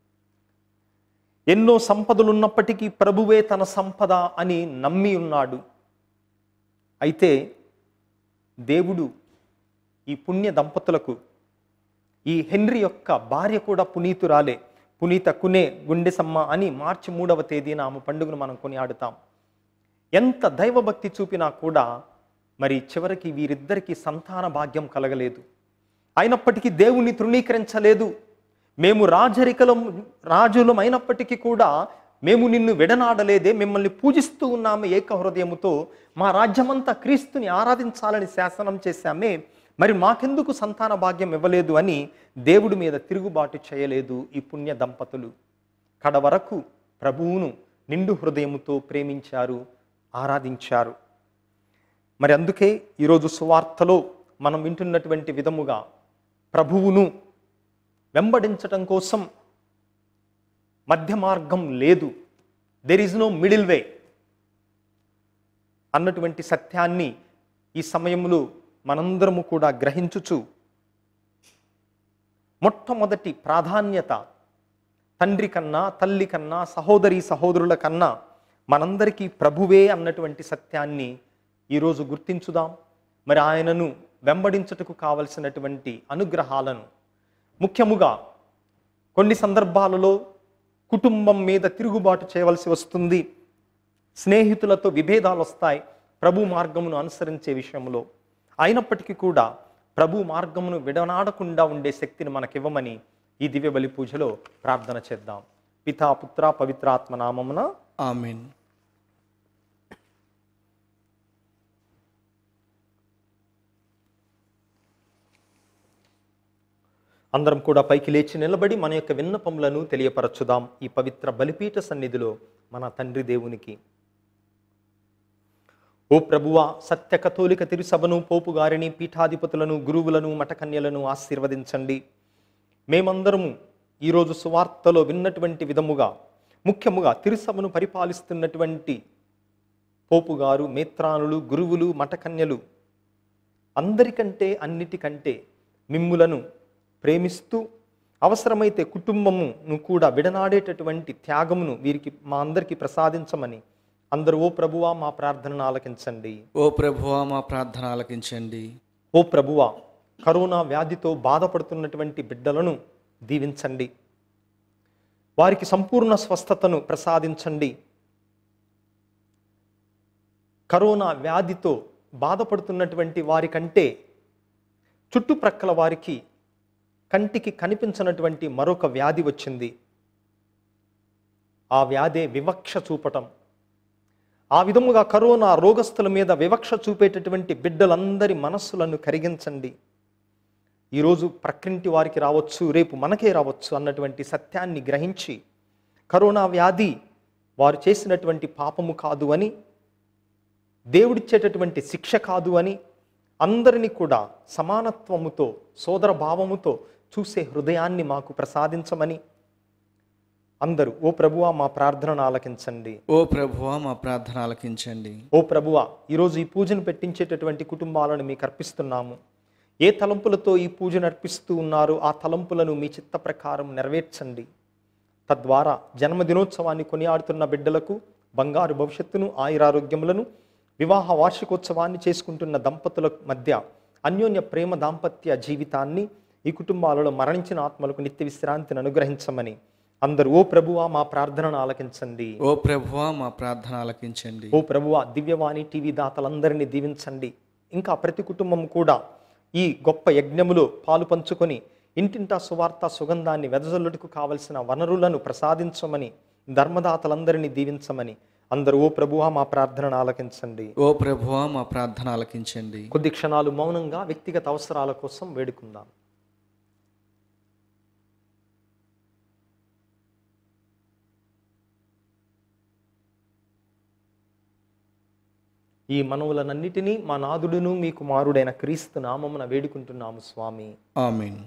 ఎన్నో సంపదలున్నప్పటికీ ప్రభువే తన సంపద అని నమ్మి ఉన్నాడు అయితే దేవుడు ఈ పుణ్య దంపతులకు ఈ హెన్రీ యొక్క భార్య కూడా పునీతురాలే పునీత కునే గుండెసమ్మ అని మార్చి మూడవ తేదీన ఆమె పండుగను మనం కొనియాడుతాం ఎంత దైవభక్తి చూపినా కూడా మరి చివరికి వీరిద్దరికీ సంతాన భాగ్యం కలగలేదు అయినప్పటికీ దేవుణ్ణి తృణీకరించలేదు మేము రాజరికలం రాజులం అయినప్పటికీ కూడా మేము నిన్ను విడనాడలేదే మిమ్మల్ని పూజిస్తూ ఉన్నాము ఏక హృదయముతో మా రాజ్యమంతా క్రీస్తుని ఆరాధించాలని శాసనం చేశామే మరి మాకెందుకు సంతాన భాగ్యం ఇవ్వలేదు అని దేవుడి మీద తిరుగుబాటు చేయలేదు ఈ పుణ్య దంపతులు కడ వరకు ప్రభువును నిండు హృదయముతో ప్రేమించారు ఆరాధించారు మరి అందుకే ఈరోజు సువార్తలో మనం వింటున్నటువంటి విధముగా ప్రభువును వెంబడించటం కోసం మధ్య మార్గం లేదు there is no middle way అన్నటువంటి సత్యాన్ని ఈ సమయంలో మనందరము కూడా గ్రహించుచు మొట్టమొదటి ప్రాధాన్యత తండ్రి కన్నా తల్లి కన్నా సహోదరి సహోదరుల కన్నా మనందరికీ ప్రభువే అన్నటువంటి సత్యాన్ని ఈరోజు గుర్తించుదాం మరి ఆయనను వెంబడించుటకు కావలసినటువంటి అనుగ్రహాలను ముఖ్యముగా కొన్ని సందర్భాలలో కుటుంబం మీద తిరుగుబాటు చేయవలసి వస్తుంది స్నేహితులతో విభేదాలు వస్తాయి ప్రభు మార్గమును అనుసరించే విషయంలో అయినప్పటికీ కూడా ప్రభు మార్గమును విడనాడకుండా ఉండే శక్తిని మనకివ్వమని ఈ దివ్య బలి పూజలో ప్రార్థన చేద్దాం పితా పుత్ర పవిత్రాత్మ నామమున ఆమెన్ అందరం కూడా పైకి లేచి నిలబడి మన యొక్క విన్నపములను తెలియపరచుదాం ఈ పవిత్ర బలిపీఠ సన్నిధిలో మన తండ్రి దేవునికి ఓ ప్రభువా సత్య కథోలిక తిరుసభను పోపు గారిని పీఠాధిపతులను గురువులను మఠకన్యలను ఆశీర్వదించండి మేమందరము ఈరోజు సువార్తలో విన్నటువంటి విధముగా ముఖ్యముగా తిరుసభను పరిపాలిస్తున్నటువంటి పోపు గారు మేత్రానులు గురువులు మఠకన్యలు అందరికంటే అన్నిటికంటే మిమ్ములను ప్రేమిస్తూ అవసరమైతే కుటుంబమును కూడా విడనాడేటటువంటి త్యాగమును వీరికి మా అందరికీ ప్రసాదించమని అందరూ ఓ ప్రభువా మా ప్రార్థనను ఆలకించండి ఓ ప్రభువా మా ప్రార్థన ఆలకించండి ఓ ప్రభువా కరోనా వ్యాధితో బాధపడుతున్నటువంటి బిడ్డలను దీవించండి వారికి సంపూర్ణ స్వస్థతను ప్రసాదించండి కరోనా వ్యాధితో బాధపడుతున్నటువంటి వారి కంటే చుట్టుప్రక్కల వారికి కంటికి కనిపించినటువంటి మరొక వ్యాధి వచ్చింది ఆ వ్యాధే వివక్ష చూపటం ఆ విధముగా కరోనా రోగస్తుల మీద వివక్ష చూపేటటువంటి బిడ్డలందరి మనస్సులను కరిగించండి ఈరోజు ప్రక్రింటి వారికి రావచ్చు రేపు మనకే రావచ్చు అన్నటువంటి సత్యాన్ని గ్రహించి కరోనా వ్యాధి వారు చేసినటువంటి పాపము కాదు అని దేవుడిచ్చేటటువంటి శిక్ష కాదు అని అందరినీ కూడా సమానత్వముతో సోదర భావముతో చూసే హృదయాన్ని మాకు ప్రసాదించమని అందరూ ఓ ప్రభువా మా ప్రార్థనను ఆలకించండి ఓ ప్రభువా మా ప్రార్థన ఆలకించండి ఓ ప్రభువా ఈరోజు ఈ పూజను పెట్టించేటటువంటి కుటుంబాలను మీకు అర్పిస్తున్నాము ఏ తలంపులతో ఈ పూజను అర్పిస్తూ ఉన్నారో ఆ తలంపులను మీ చిత్త ప్రకారం నెరవేర్చండి తద్వారా జన్మదినోత్సవాన్ని కొనియాడుతున్న బిడ్డలకు బంగారు భవిష్యత్తును ఆయురారోగ్యములను వివాహ వార్షికోత్సవాన్ని చేసుకుంటున్న దంపతుల మధ్య అన్యోన్య ప్రేమ దాంపత్య జీవితాన్ని ఈ కుటుంబాలలో మరణించిన ఆత్మలకు నిత్య విశ్రాంతిని అనుగ్రహించమని అందరూ ఓ ప్రభువా మా ప్రార్థనను ఆలకించండి ఓ ప్రభువా మా ప్రార్థన ఆలకించండి ఓ ప్రభువా దివ్యవాణి టీవీ దాతలందరినీ దీవించండి ఇంకా ప్రతి కుటుంబం కూడా ఈ గొప్ప యజ్ఞములో పాలు పంచుకొని ఇంటింటా సువార్త సుగంధాన్ని వెదజల్లుటకు కావలసిన వనరులను ప్రసాదించమని ధర్మదాతలందరినీ దీవించమని అందరూ ఓ ప్రభువా మా ప్రార్థనను ఆలకించండి ఓ ప్రభువా మా ప్రార్థన ఆలకించండి కొద్ది క్షణాలు మౌనంగా వ్యక్తిగత అవసరాల కోసం వేడుకుందాం ఈ మనవులనన్నిటినీ మా నాదుడును మీ కుమారుడైన క్రీస్తు నామమున వేడుకుంటున్నాము స్వామి ఆమెన్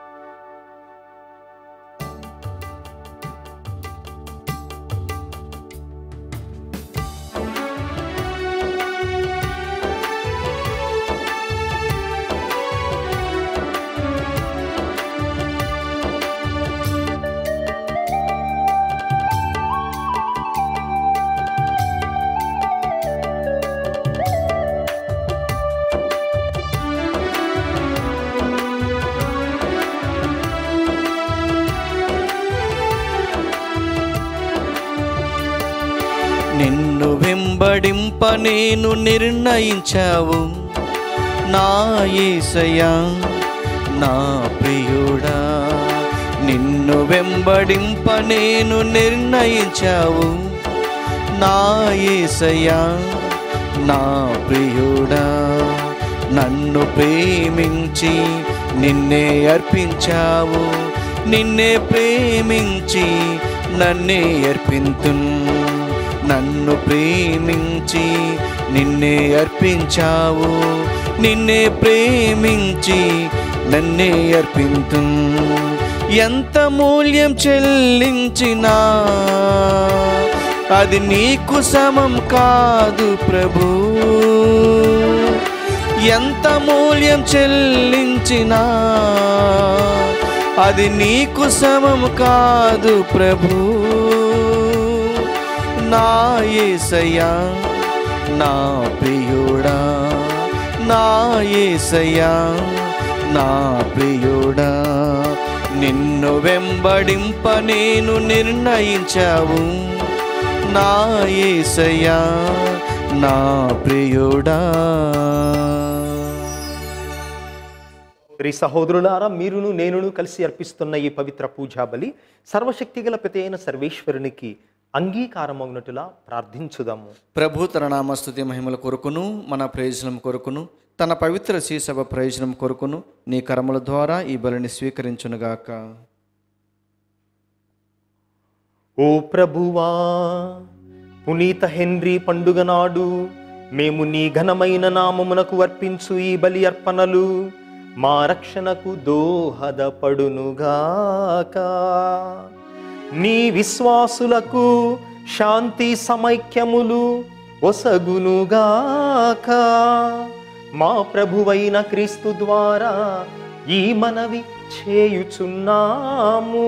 నిన్ను వెంబడింప నేను నిర్ణయించావు నా యేసయ్యా నా ప్రియుడా నిన్ను వెంబడింప నేను నిర్ణయించావు నా యేసయ్యా నా ప్రియుడా నన్ను ప్రేమించి నిన్నే అర్పించావు నిన్నే ప్రేమించి నన్నే అర్పింతున్ నన్ను ప్రేమించి నిన్నే అర్పించావు నిన్నే ప్రేమించి నన్నే అర్పింతు ఎంత మూల్యం చెల్లించినా అది నీకు సమం కాదు ప్రభు ఎంత మూల్యం చెల్లించినా అది నీకు సమం కాదు ప్రభు నా యేసయ్యా నా ప్రియుడా నా యేసయ్యా నా ప్రియుడా నిన్ను వెంబడింప నేను నిర్ణయించావు నా యేసయ్యా నా ప్రియుడా ప్రియ సహోదరులారా మీరును నేనును కలిసి అర్పిస్తున్న ఈ పవిత్ర పూజా బలి సర్వశక్తిగల పిత అయిన సర్వేశ్వరునికి అంగీకారమగునట్టులా ప్రార్థించుదాము ప్రభు తన నామస్తుతి మహిమల కొరకును మన ప్రయోజనం కొరకును తన పవిత్ర శ్రీసభ ప్రయోజనం కొరకును నీ కర్మల ద్వారా ఈ బలిని స్వీకరించునుగాక ఓ ప్రభువా పునీత హెన్రీ పండుగ నాడు మేము నీ ఘనమైన నామమునకు అర్పించు ఈ బలి అర్పణలు మా రక్షణకు దోహదపడునుగాక నీ విశ్వాసులకు శాంతి సమైక్యములు ఒసగునుగాక మా ప్రభువైన క్రీస్తు ద్వారా ఈ మనవి చేయుచున్నాము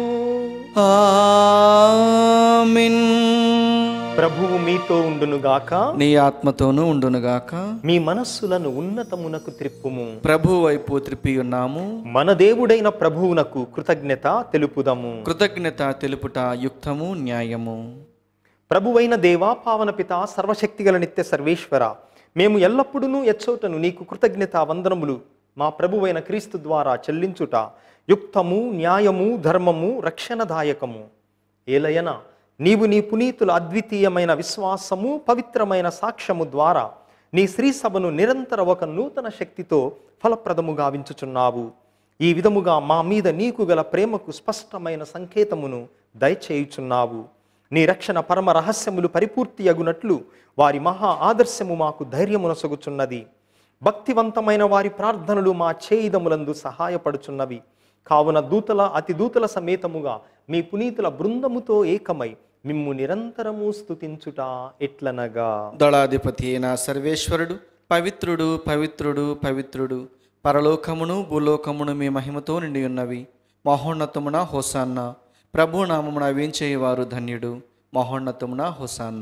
ఆమిన్ ప్రభువు మీతో ఉండునుగాక నీ ఆత్మతోనూ ఉండునుగాక మీ మనస్సులను ఉన్నతమునకు త్రిప్పుము ప్రభు వైపు త్రిప్పి ఉన్నాము మన దేవుడైన ప్రభువునకు కృతజ్ఞత తెలుపుదము కృతజ్ఞత తెలుపుట యుక్తము న్యాయము ప్రభువైన దేవా పావన పిత సర్వశక్తిగల నిత్య సర్వేశ్వర మేము ఎల్లప్పుడూ ఎచ్చోటను నీకు కృతజ్ఞత వందనములు మా ప్రభువైన క్రీస్తు ద్వారా చెల్లించుట యుక్తము న్యాయము ధర్మము రక్షణదాయకము ఏలయన నీవు నీ పునీతుల అద్వితీయమైన విశ్వాసము పవిత్రమైన సాక్ష్యము ద్వారా నీ శ్రీ సభను నిరంతర ఒక నూతన శక్తితో ఫలప్రదము గావించుచున్నావు ఈ విధముగా మా మీద నీకు గల ప్రేమకు స్పష్టమైన సంకేతమును దయచేయుచున్నావు నీ రక్షణ పరమ రహస్యములు పరిపూర్తి అగునట్లు వారి మహా ఆదర్శము మాకు ధైర్యమునసగుచున్నది భక్తివంతమైన వారి ప్రార్థనలు మా చేయిదములందు సహాయపడుచున్నవి కావున దూతల అతి దూతల సమేతముగా మీ పునీతుల బృందముతో ఏకమై మిమ్ము నిరంతరము స్తుతించుట ఎట్లనగా దళాధిపతి అయిన సర్వేశ్వరుడు పవిత్రుడు పవిత్రుడు పవిత్రుడు పరలోకమును భూలోకమును మీ మహిమతో నిండి ఉన్నవి మహోన్నతమున హోసాన్న ప్రభు నామమున వేంచేయవారు ధన్యుడు మహోన్నతమున హోసాన్న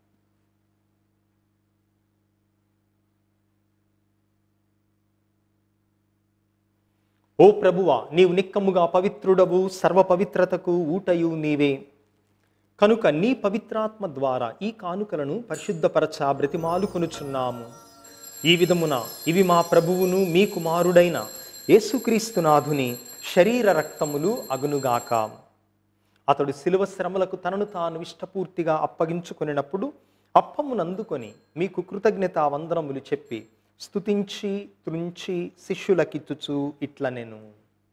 ఓ ప్రభువా నీవు నిక్కముగా పవిత్రుడవు సర్వ పవిత్రతకు ఊటయు నీవే కనుక నీ పవిత్రాత్మ ద్వారా ఈ కానుకలను పరిశుద్ధపరచ బ్రతిమాలు కొనుచున్నాము ఈ విధమున ఇవి మా ప్రభువును మీ కుమారుడైన యేసుక్రీస్తునాథుని శరీర రక్తములు అగునుగాక అతడు శిలువ శ్రమలకు తనను తాను ఇష్టపూర్తిగా అప్పగించుకొనినప్పుడు అప్పమునందుకొని మీకు కృతజ్ఞత వందనములు చెప్పి స్తుతించి త్రుంచి శిష్యులకిచ్చుచు ఇట్ల నేను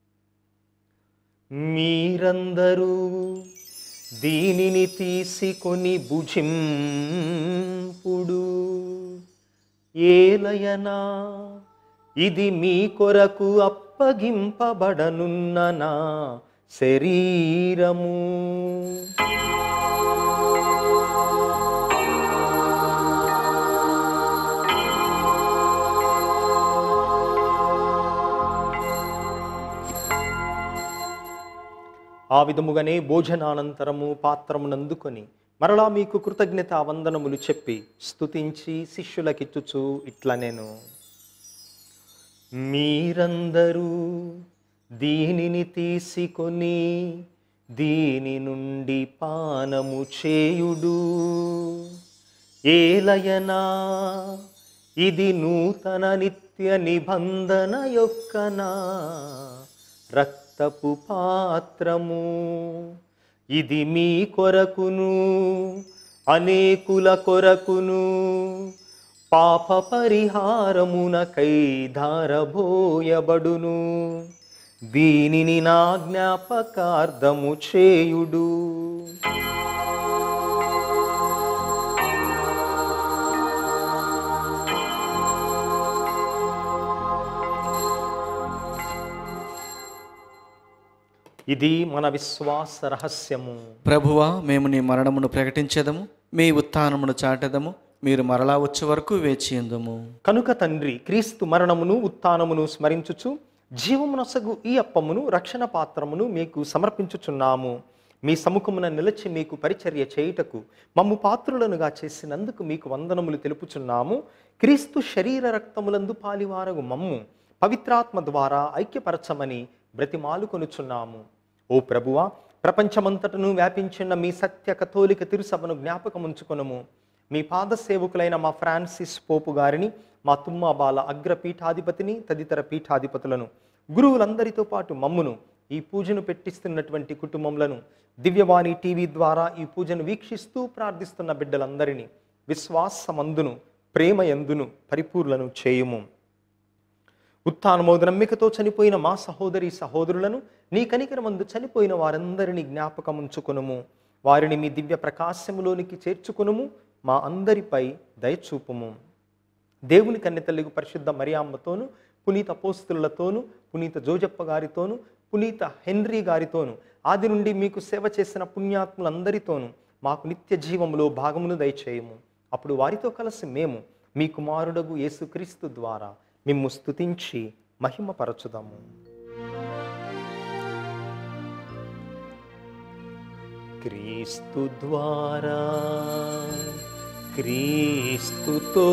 మీరందరూ దీనిని తీసుకొని భుజింపుడు ఏలయనా ఇది మీ కొరకు అప్పగింపబడనున్న నా శరీరము ఆ విధముగానే భోజనానంతరము పాత్రమునందుకొని మరలా మీకు కృతజ్ఞత వందనములు చెప్పి స్తుతించి శిష్యులకిచ్చుచు ఇట్లా నేను మీరందరూ దీనిని తీసుకొని దీని నుండి పానము చేయుడు ఏలయనా ఇది నూతన నిత్య నిబంధన యొక్క నా రక్తపు పాత్రము ఇది మీ కొరకును అనేకుల కొరకును పాప పరిహారమునకై ధారబోయబడును దీనిని నా జ్ఞాపకార్థము చేయుడు ఇది మన విశ్వాస రహస్యము ప్రభువా మేము నీ మరణమును ప్రకటించదము మీ ఉత్థానమును చాటెదము మీరు మరలా వచ్చే వరకు వేచి ఉందము కనుక తండ్రి క్రీస్తు మరణమును ఉత్థానమును స్మరించుచు జీవమునసగు ఈ అప్పమును రక్షణ పాత్రమును మీకు సమర్పించుచున్నాము మీ సముఖమున నిలిచి మీకు పరిచర్య చేయుటకు మమ్ము పాత్రులనుగా చేసినందుకు మీకు వందనములు తెలుపుచున్నాము క్రీస్తు శరీర రక్తములందు పాలివారగు మమ్ము పవిత్రాత్మ ద్వారా ఐక్యపరచమని బ్రతిమాలు కొనుచున్నాము ఓ ప్రభువా ప్రపంచమంతటను వ్యాపించిన మీ సత్య కథోలిక తిరుసభను జ్ఞాపకముంచుకొనుము మీ పాద సేవకులైన మా ఫ్రాన్సిస్ పోపు గారిని మా తుమ్మా బాల అగ్ర పీఠాధిపతిని తదితర పీఠాధిపతులను గురువులందరితో పాటు మమ్మును ఈ పూజను పెట్టిస్తున్నటువంటి కుటుంబములను దివ్యవాణి టీవీ ద్వారా ఈ పూజను వీక్షిస్తూ ప్రార్థిస్తున్న బిడ్డలందరినీ విశ్వాసమందును ప్రేమ ఎందును పరిపూర్లను చేయుము ఉత్థానమోద నమ్మికతో చనిపోయిన మా సహోదరి సహోదరులను నీ కనికరమందు చనిపోయిన వారందరినీ జ్ఞాపకముంచుకొనుము వారిని మీ దివ్య ప్రకాశములోనికి చేర్చుకొనుము మా అందరిపై దయచూపుము దేవుని కన్నెతల్లిగు పరిశుద్ధ మరియామ్మతోను పునీత అపోస్తులతోను పునీత జోజప్ప గారితోను పునీత హెన్రీ గారితోను ఆది నుండి మీకు సేవ చేసిన పుణ్యాత్ములందరితోనూ మాకు నిత్య జీవములో భాగమును దయచేయము అప్పుడు వారితో కలిసి మేము మీ కుమారుడగు యేసుక్రీస్తు ద్వారా మిమ్ము స్తుతించి మహిమపరచుదాము క్రీస్తు ద్వారా క్రీస్తుతో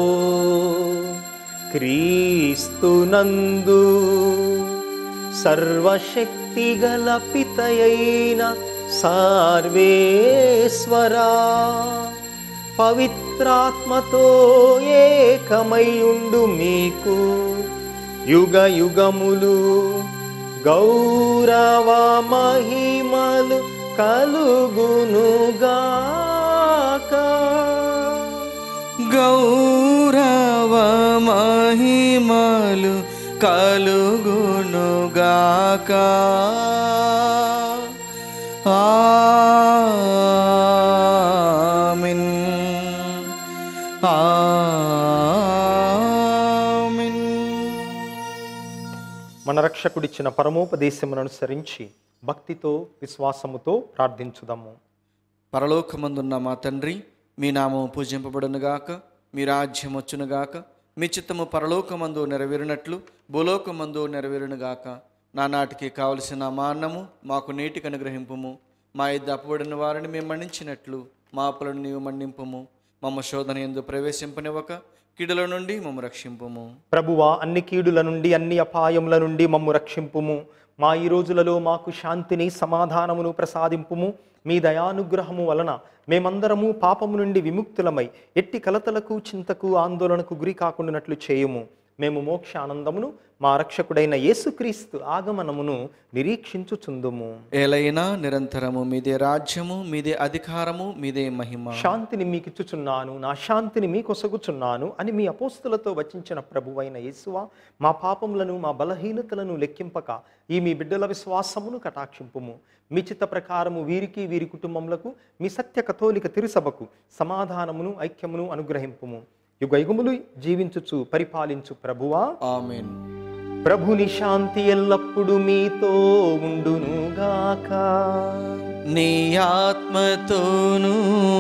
క్రీస్తునందు సర్వశక్తి గల పితయైన సార్వేశ్వరా పవిత్రాత్మతో ఏకమయుండు మీకు యుగ యుగములు గౌరవ మహిమలు కలుగునుగాక గౌరవ మహిమలు కలుగునుగాక ఆమిన్ ఆమిన్ మన రక్షకుడిచ్చిన పరమోపదేశమును అనుసరించి భక్తితో విశ్వాసముతో ప్రార్థించుదాము పరలోకమందున్న మా తండ్రి మీ నామము పూజింపబడునుగాక మీ రాజ్యం వచ్చునుగాక మీ చిత్తము పరలోకమందు నెరవేరినట్లు భూలోకమందు నెరవేరునుగాక నానాటికి కావలసిన మా అన్నము మాకు నీటికి అనుగ్రహింపుము మా ఇద్ద అప్పుబడిన వారిని మేము మన్నించినట్లు మా అప్పులను నీవు మన్నింపుము మమ్మ శోధన ఎందు ప్రవేశింపనివ్వక కిడుల నుండి మమ్మ రక్షింపుము ప్రభువా అన్ని కీడుల నుండి అన్ని అపాయముల నుండి మమ్ము రక్షింపుము మా ఈ రోజులలో మాకు శాంతిని సమాధానమును ప్రసాదింపుము మీ దయానుగ్రహము వలన మేమందరము పాపము నుండి విముక్తులమై ఎట్టి కలతలకు చింతకు ఆందోళనకు గురి కాకుండానట్లు చేయుము మేము మోక్ష ఆనందమును మా రక్షకుడైన యేసుక్రీస్తు ఆగమనమును నిరీక్షించుచుందుము ఏలైనా నిరంతరము మీదే రాజ్యము మీదే అధికారము మీదే మహిమ శాంతిని మీకు ఇచ్చుచున్నాను నా శాంతిని మీకు ఒసగుచున్నాను అని మీ అపోస్తులతో వచించిన ప్రభువైన యేసువా మా పాపములను మా బలహీనతలను లెక్కింపక ఈ మీ బిడ్డల విశ్వాసమును కటాక్షింపుము మీ చిత్త ప్రకారము వీరికి వీరి కుటుంబములకు మీ సత్య కథోలిక తిరుసభకు సమాధానమును ఐక్యమును అనుగ్రహింపుము యుగయుగములు జీవించుచు పరిపాలించు ప్రభువా ఆమెన్ ప్రభుని శాంతి ఎల్లప్పుడూ మీతో ఉండునుగాక నీ ఆత్మతోనూ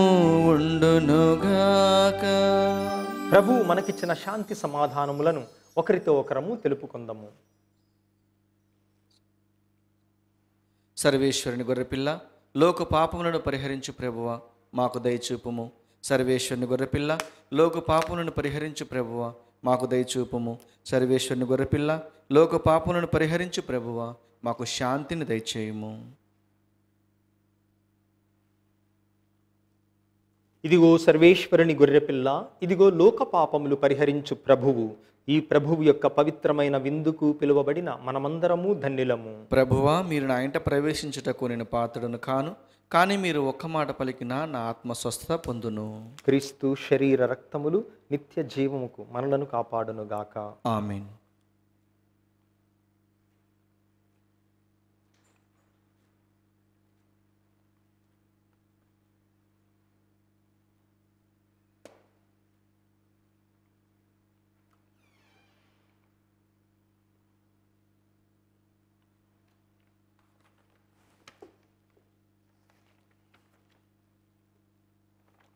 ఉండునుగాక ప్రభు మనకిచ్చిన శాంతి సమాధానములను ఒకరితో ఒకరము తెలుపుకుందాము సర్వేశ్వరుని గొర్రెపిల్ల లోక పాపములను పరిహరించు ప్రభువ మాకు దయచూపుము సర్వేశ్వరుని గొర్రెపిల్ల లోక పాపములను పరిహరించు ప్రభువ మాకు దయచూపుము సర్వేశ్వరుని గొర్రెపిల్ల లోక పాపములను పరిహరించు ప్రభువ మాకు శాంతిని దయచేయుము ఇదిగో సర్వేశ్వరుని గొర్రెపిల్ల ఇదిగో లోక పాపములు పరిహరించు ప్రభువు ఈ ప్రభువు యొక్క పవిత్రమైన విందుకు పిలువబడిన మనమందరము ధన్యులము ప్రభువా మీరు నా ఇంట ప్రవేశించుటకు నేను పాత్రను కాను కానీ మీరు ఒక్క మాట పలికినా నా ఆత్మ స్వస్థత పొందును క్రీస్తు శరీర రక్తములు నిత్య జీవముకు మనలను కాపాడునుగాక ఆమెన్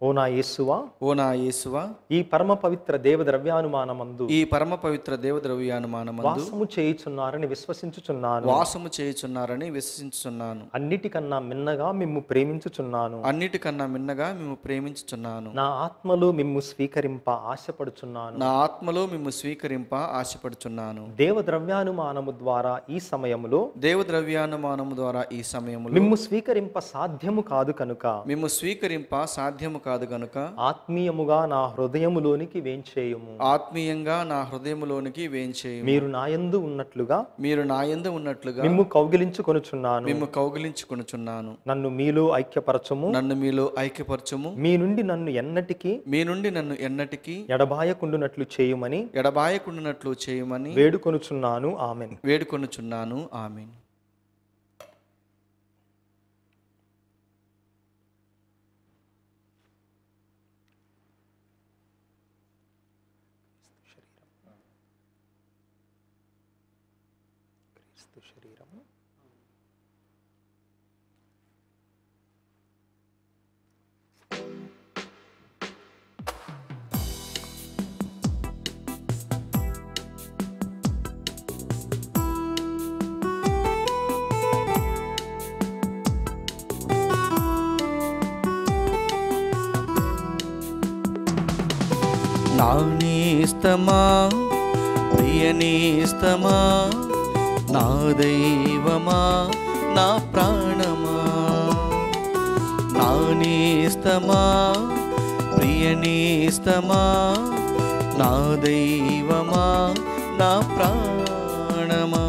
ఓ నా యేసువా ఓ నా యేసువా ఈ పరమ పవిత్ర దేవ ద్రవ్యానుమానమందు ఈ పరమ పవిత్ర దేవద్రవ్యానుమానమందు వాసము చేయుచున్నారని విశ్వసించుచున్నాను వాసము చేయుచున్నారని విశ్వసించుచున్నాను అన్నిటికన్నా మిన్నగా మిమ్ము ప్రేమించుచున్నాను అన్నిటికన్నా మిన్నగా మేము ప్రేమించుచున్నాను నా ఆత్మలో మిమ్ము స్వీకరింప ఆశపడుచున్నాను నా ఆత్మలో మేము స్వీకరింప ఆశపడుచున్నాను దేవ ద్రవ్యానుమానము ద్వారా ఈ సమయములో దేవద్రవ్యానుమానము ద్వారా ఈ సమయంలో మిమ్ము స్వీకరింప సాధ్యము కాదు కనుక మేము స్వీకరింప సాధ్యము కాదు గనుక ఆత్మీయముగా నా హృదయములోనికి వేంచేయుము ఆత్మీయంగా నా హృదయములోనికి వేంచేయు మీరు నాయందు ఉన్నట్లుగా మీరు నా యందు ఉన్నట్లుగా మిమ్ము కౌగిలించుకొనుచున్నాను మేము కౌగిలించుకొనుచున్నాను నన్ను మీలో ఐక్యపరచము నన్ను మీలో ఐక్యపరచుము మీ నుండి నన్ను ఎన్నటికీ మీ నుండి నన్ను ఎన్నటికీ ఎడబాయకుండునట్లు చేయుమని ఎడబాయకుండానట్లు చేయమని వేడుకొనుచున్నాను ఆమెన్ వేడుకొనుచున్నాను ఆమెన్ నా నేస్తమా ప్రియ నేస్తమా నా దైవమా నా ప్రాణమా నా నేస్తమా ప్రియ నేస్తమా నా దైవమా నా ప్రాణమా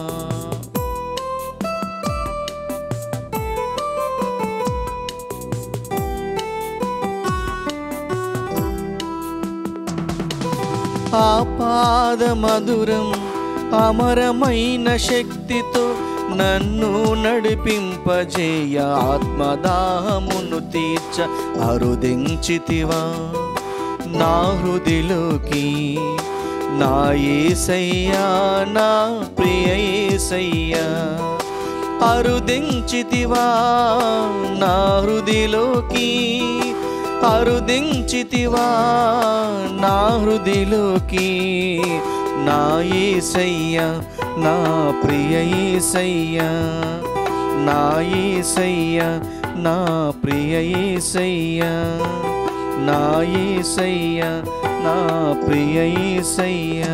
ఆపాద మధురం అమరమైన శక్తితో నన్ను నడిపింపజేయ ఆత్మదాహమును తీర్చ అరుదించితివా నా హృదిలోకి నా ఏసయ్యా నా ప్రియ ఏసయ్యా అరుదించితివా నా హృదిలోకి అరుదించితివా నా హృదిలోకి నా ఏసయ్యా నా ప్రియ ఏసయ్యా నా ఏసయ్యా నా ప్రియ ఏసయ్యా నా ఏసయ్యా నా ప్రియ ఏసయ్యా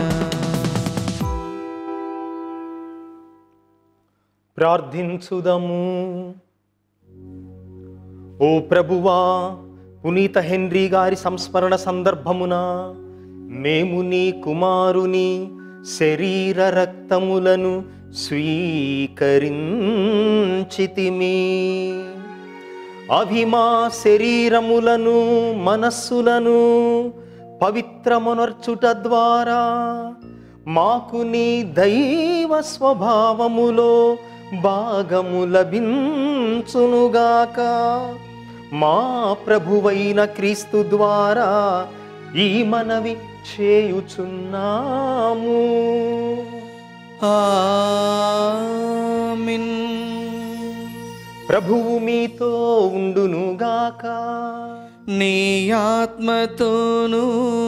ప్రార్థించుదము ఓ ప్రభువా పునీత హెన్రీ గారి సంస్మరణ సందర్భమున మేము నీ కుమారుని శరీర రక్తములను స్వీకరించితిమి అవి మా శరీరములను మనస్సులను పవిత్రమునర్చుట ద్వారా మాకు నీ దైవ స్వభావములో భాగము లభించునుగాక మా ప్రభువైన క్రీస్తు ద్వారా ఈ మనవి చేయుచున్నాము ఆమిన్ ప్రభువు మీతో ఉండునుగాక నీ ఆత్మతోనూ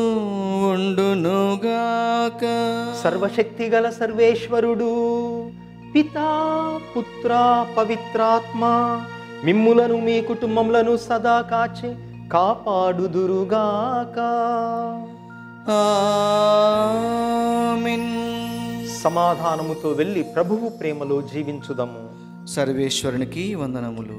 ఉండునుగాక సర్వశక్తి గల సర్వేశ్వరుడు పితా పుత్ర పవిత్రాత్మ మిమ్ములను మీ కుటుంబములను సదా కాచి కాపాడుదురుగాక ఆమిన్ సమాధానముతో వెళ్ళి ప్రభువు ప్రేమలో జీవించుదము సర్వేశ్వరునికి వందనములు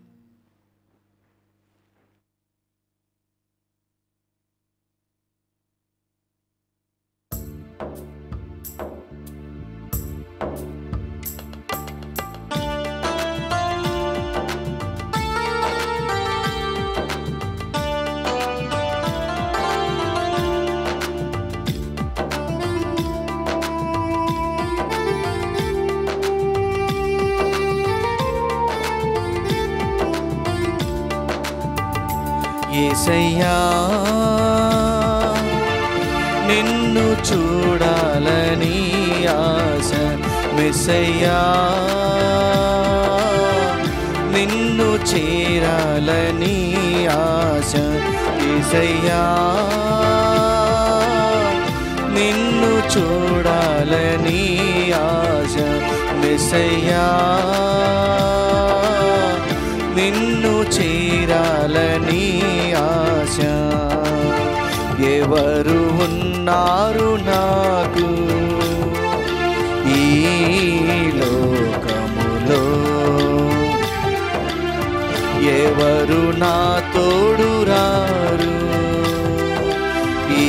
ఏసయ్యా నిన్ను చూడాలని ఆశ మెస్సయ్యా నిన్ను చేరాలని ఆశ ఆశ ఏసయ్యా నిన్ను చూడాలని ఆశ మెసయ్యా నిన్ను చేరాలని ఆశ ఎవరు ఉన్నారు నాకు ఈ లోకములో ఎవరు నా తోడు రారు ఈ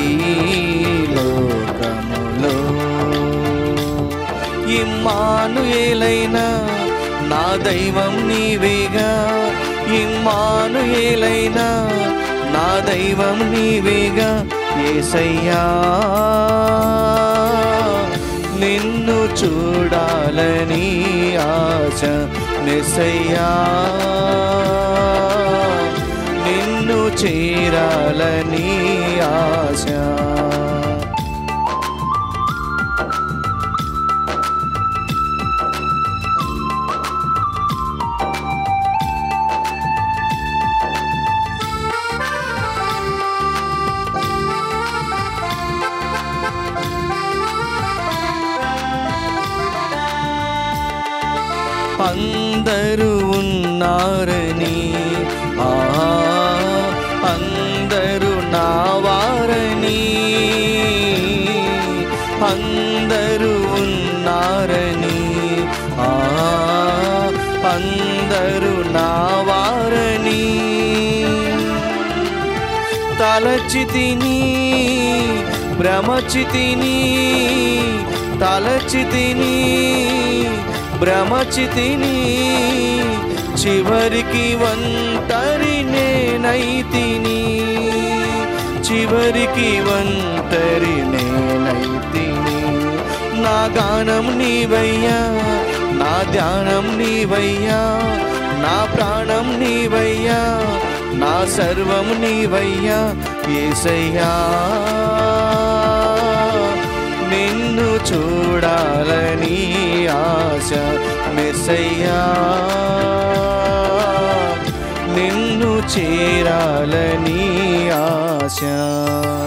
లోకములో ఇమ్మానుయేలైనా నా దైవం నీవేగా ఇమ్మానుయేలైనా నా దైవం నీవేగా ఏసయ్యా నిన్ను చూడాలని ఆశ మెసయ్యా నిన్ను చేరాలని ఆశ అందరూ ఉన్నారని ఆ అందరూ నా వారని అందరూ ఉన్నారని ఆ అందరూ నా వారని తలచితిని భ్రమచితిని తలచితిని భ్రమచితిని చివరికి వంటరి నేనైతిని చివరికి వంటరి నేనైతిని నా గానం నీవయ్యా నా ధ్యానం నీవయ్యా నా ప్రాణం నీవయ్యా నా సర్వం నీవయ్యా ఏసయ్యా నిన్ను చూడాలని ఆశ మెస్సయ్యా నిన్ను చేరాలని ఆశ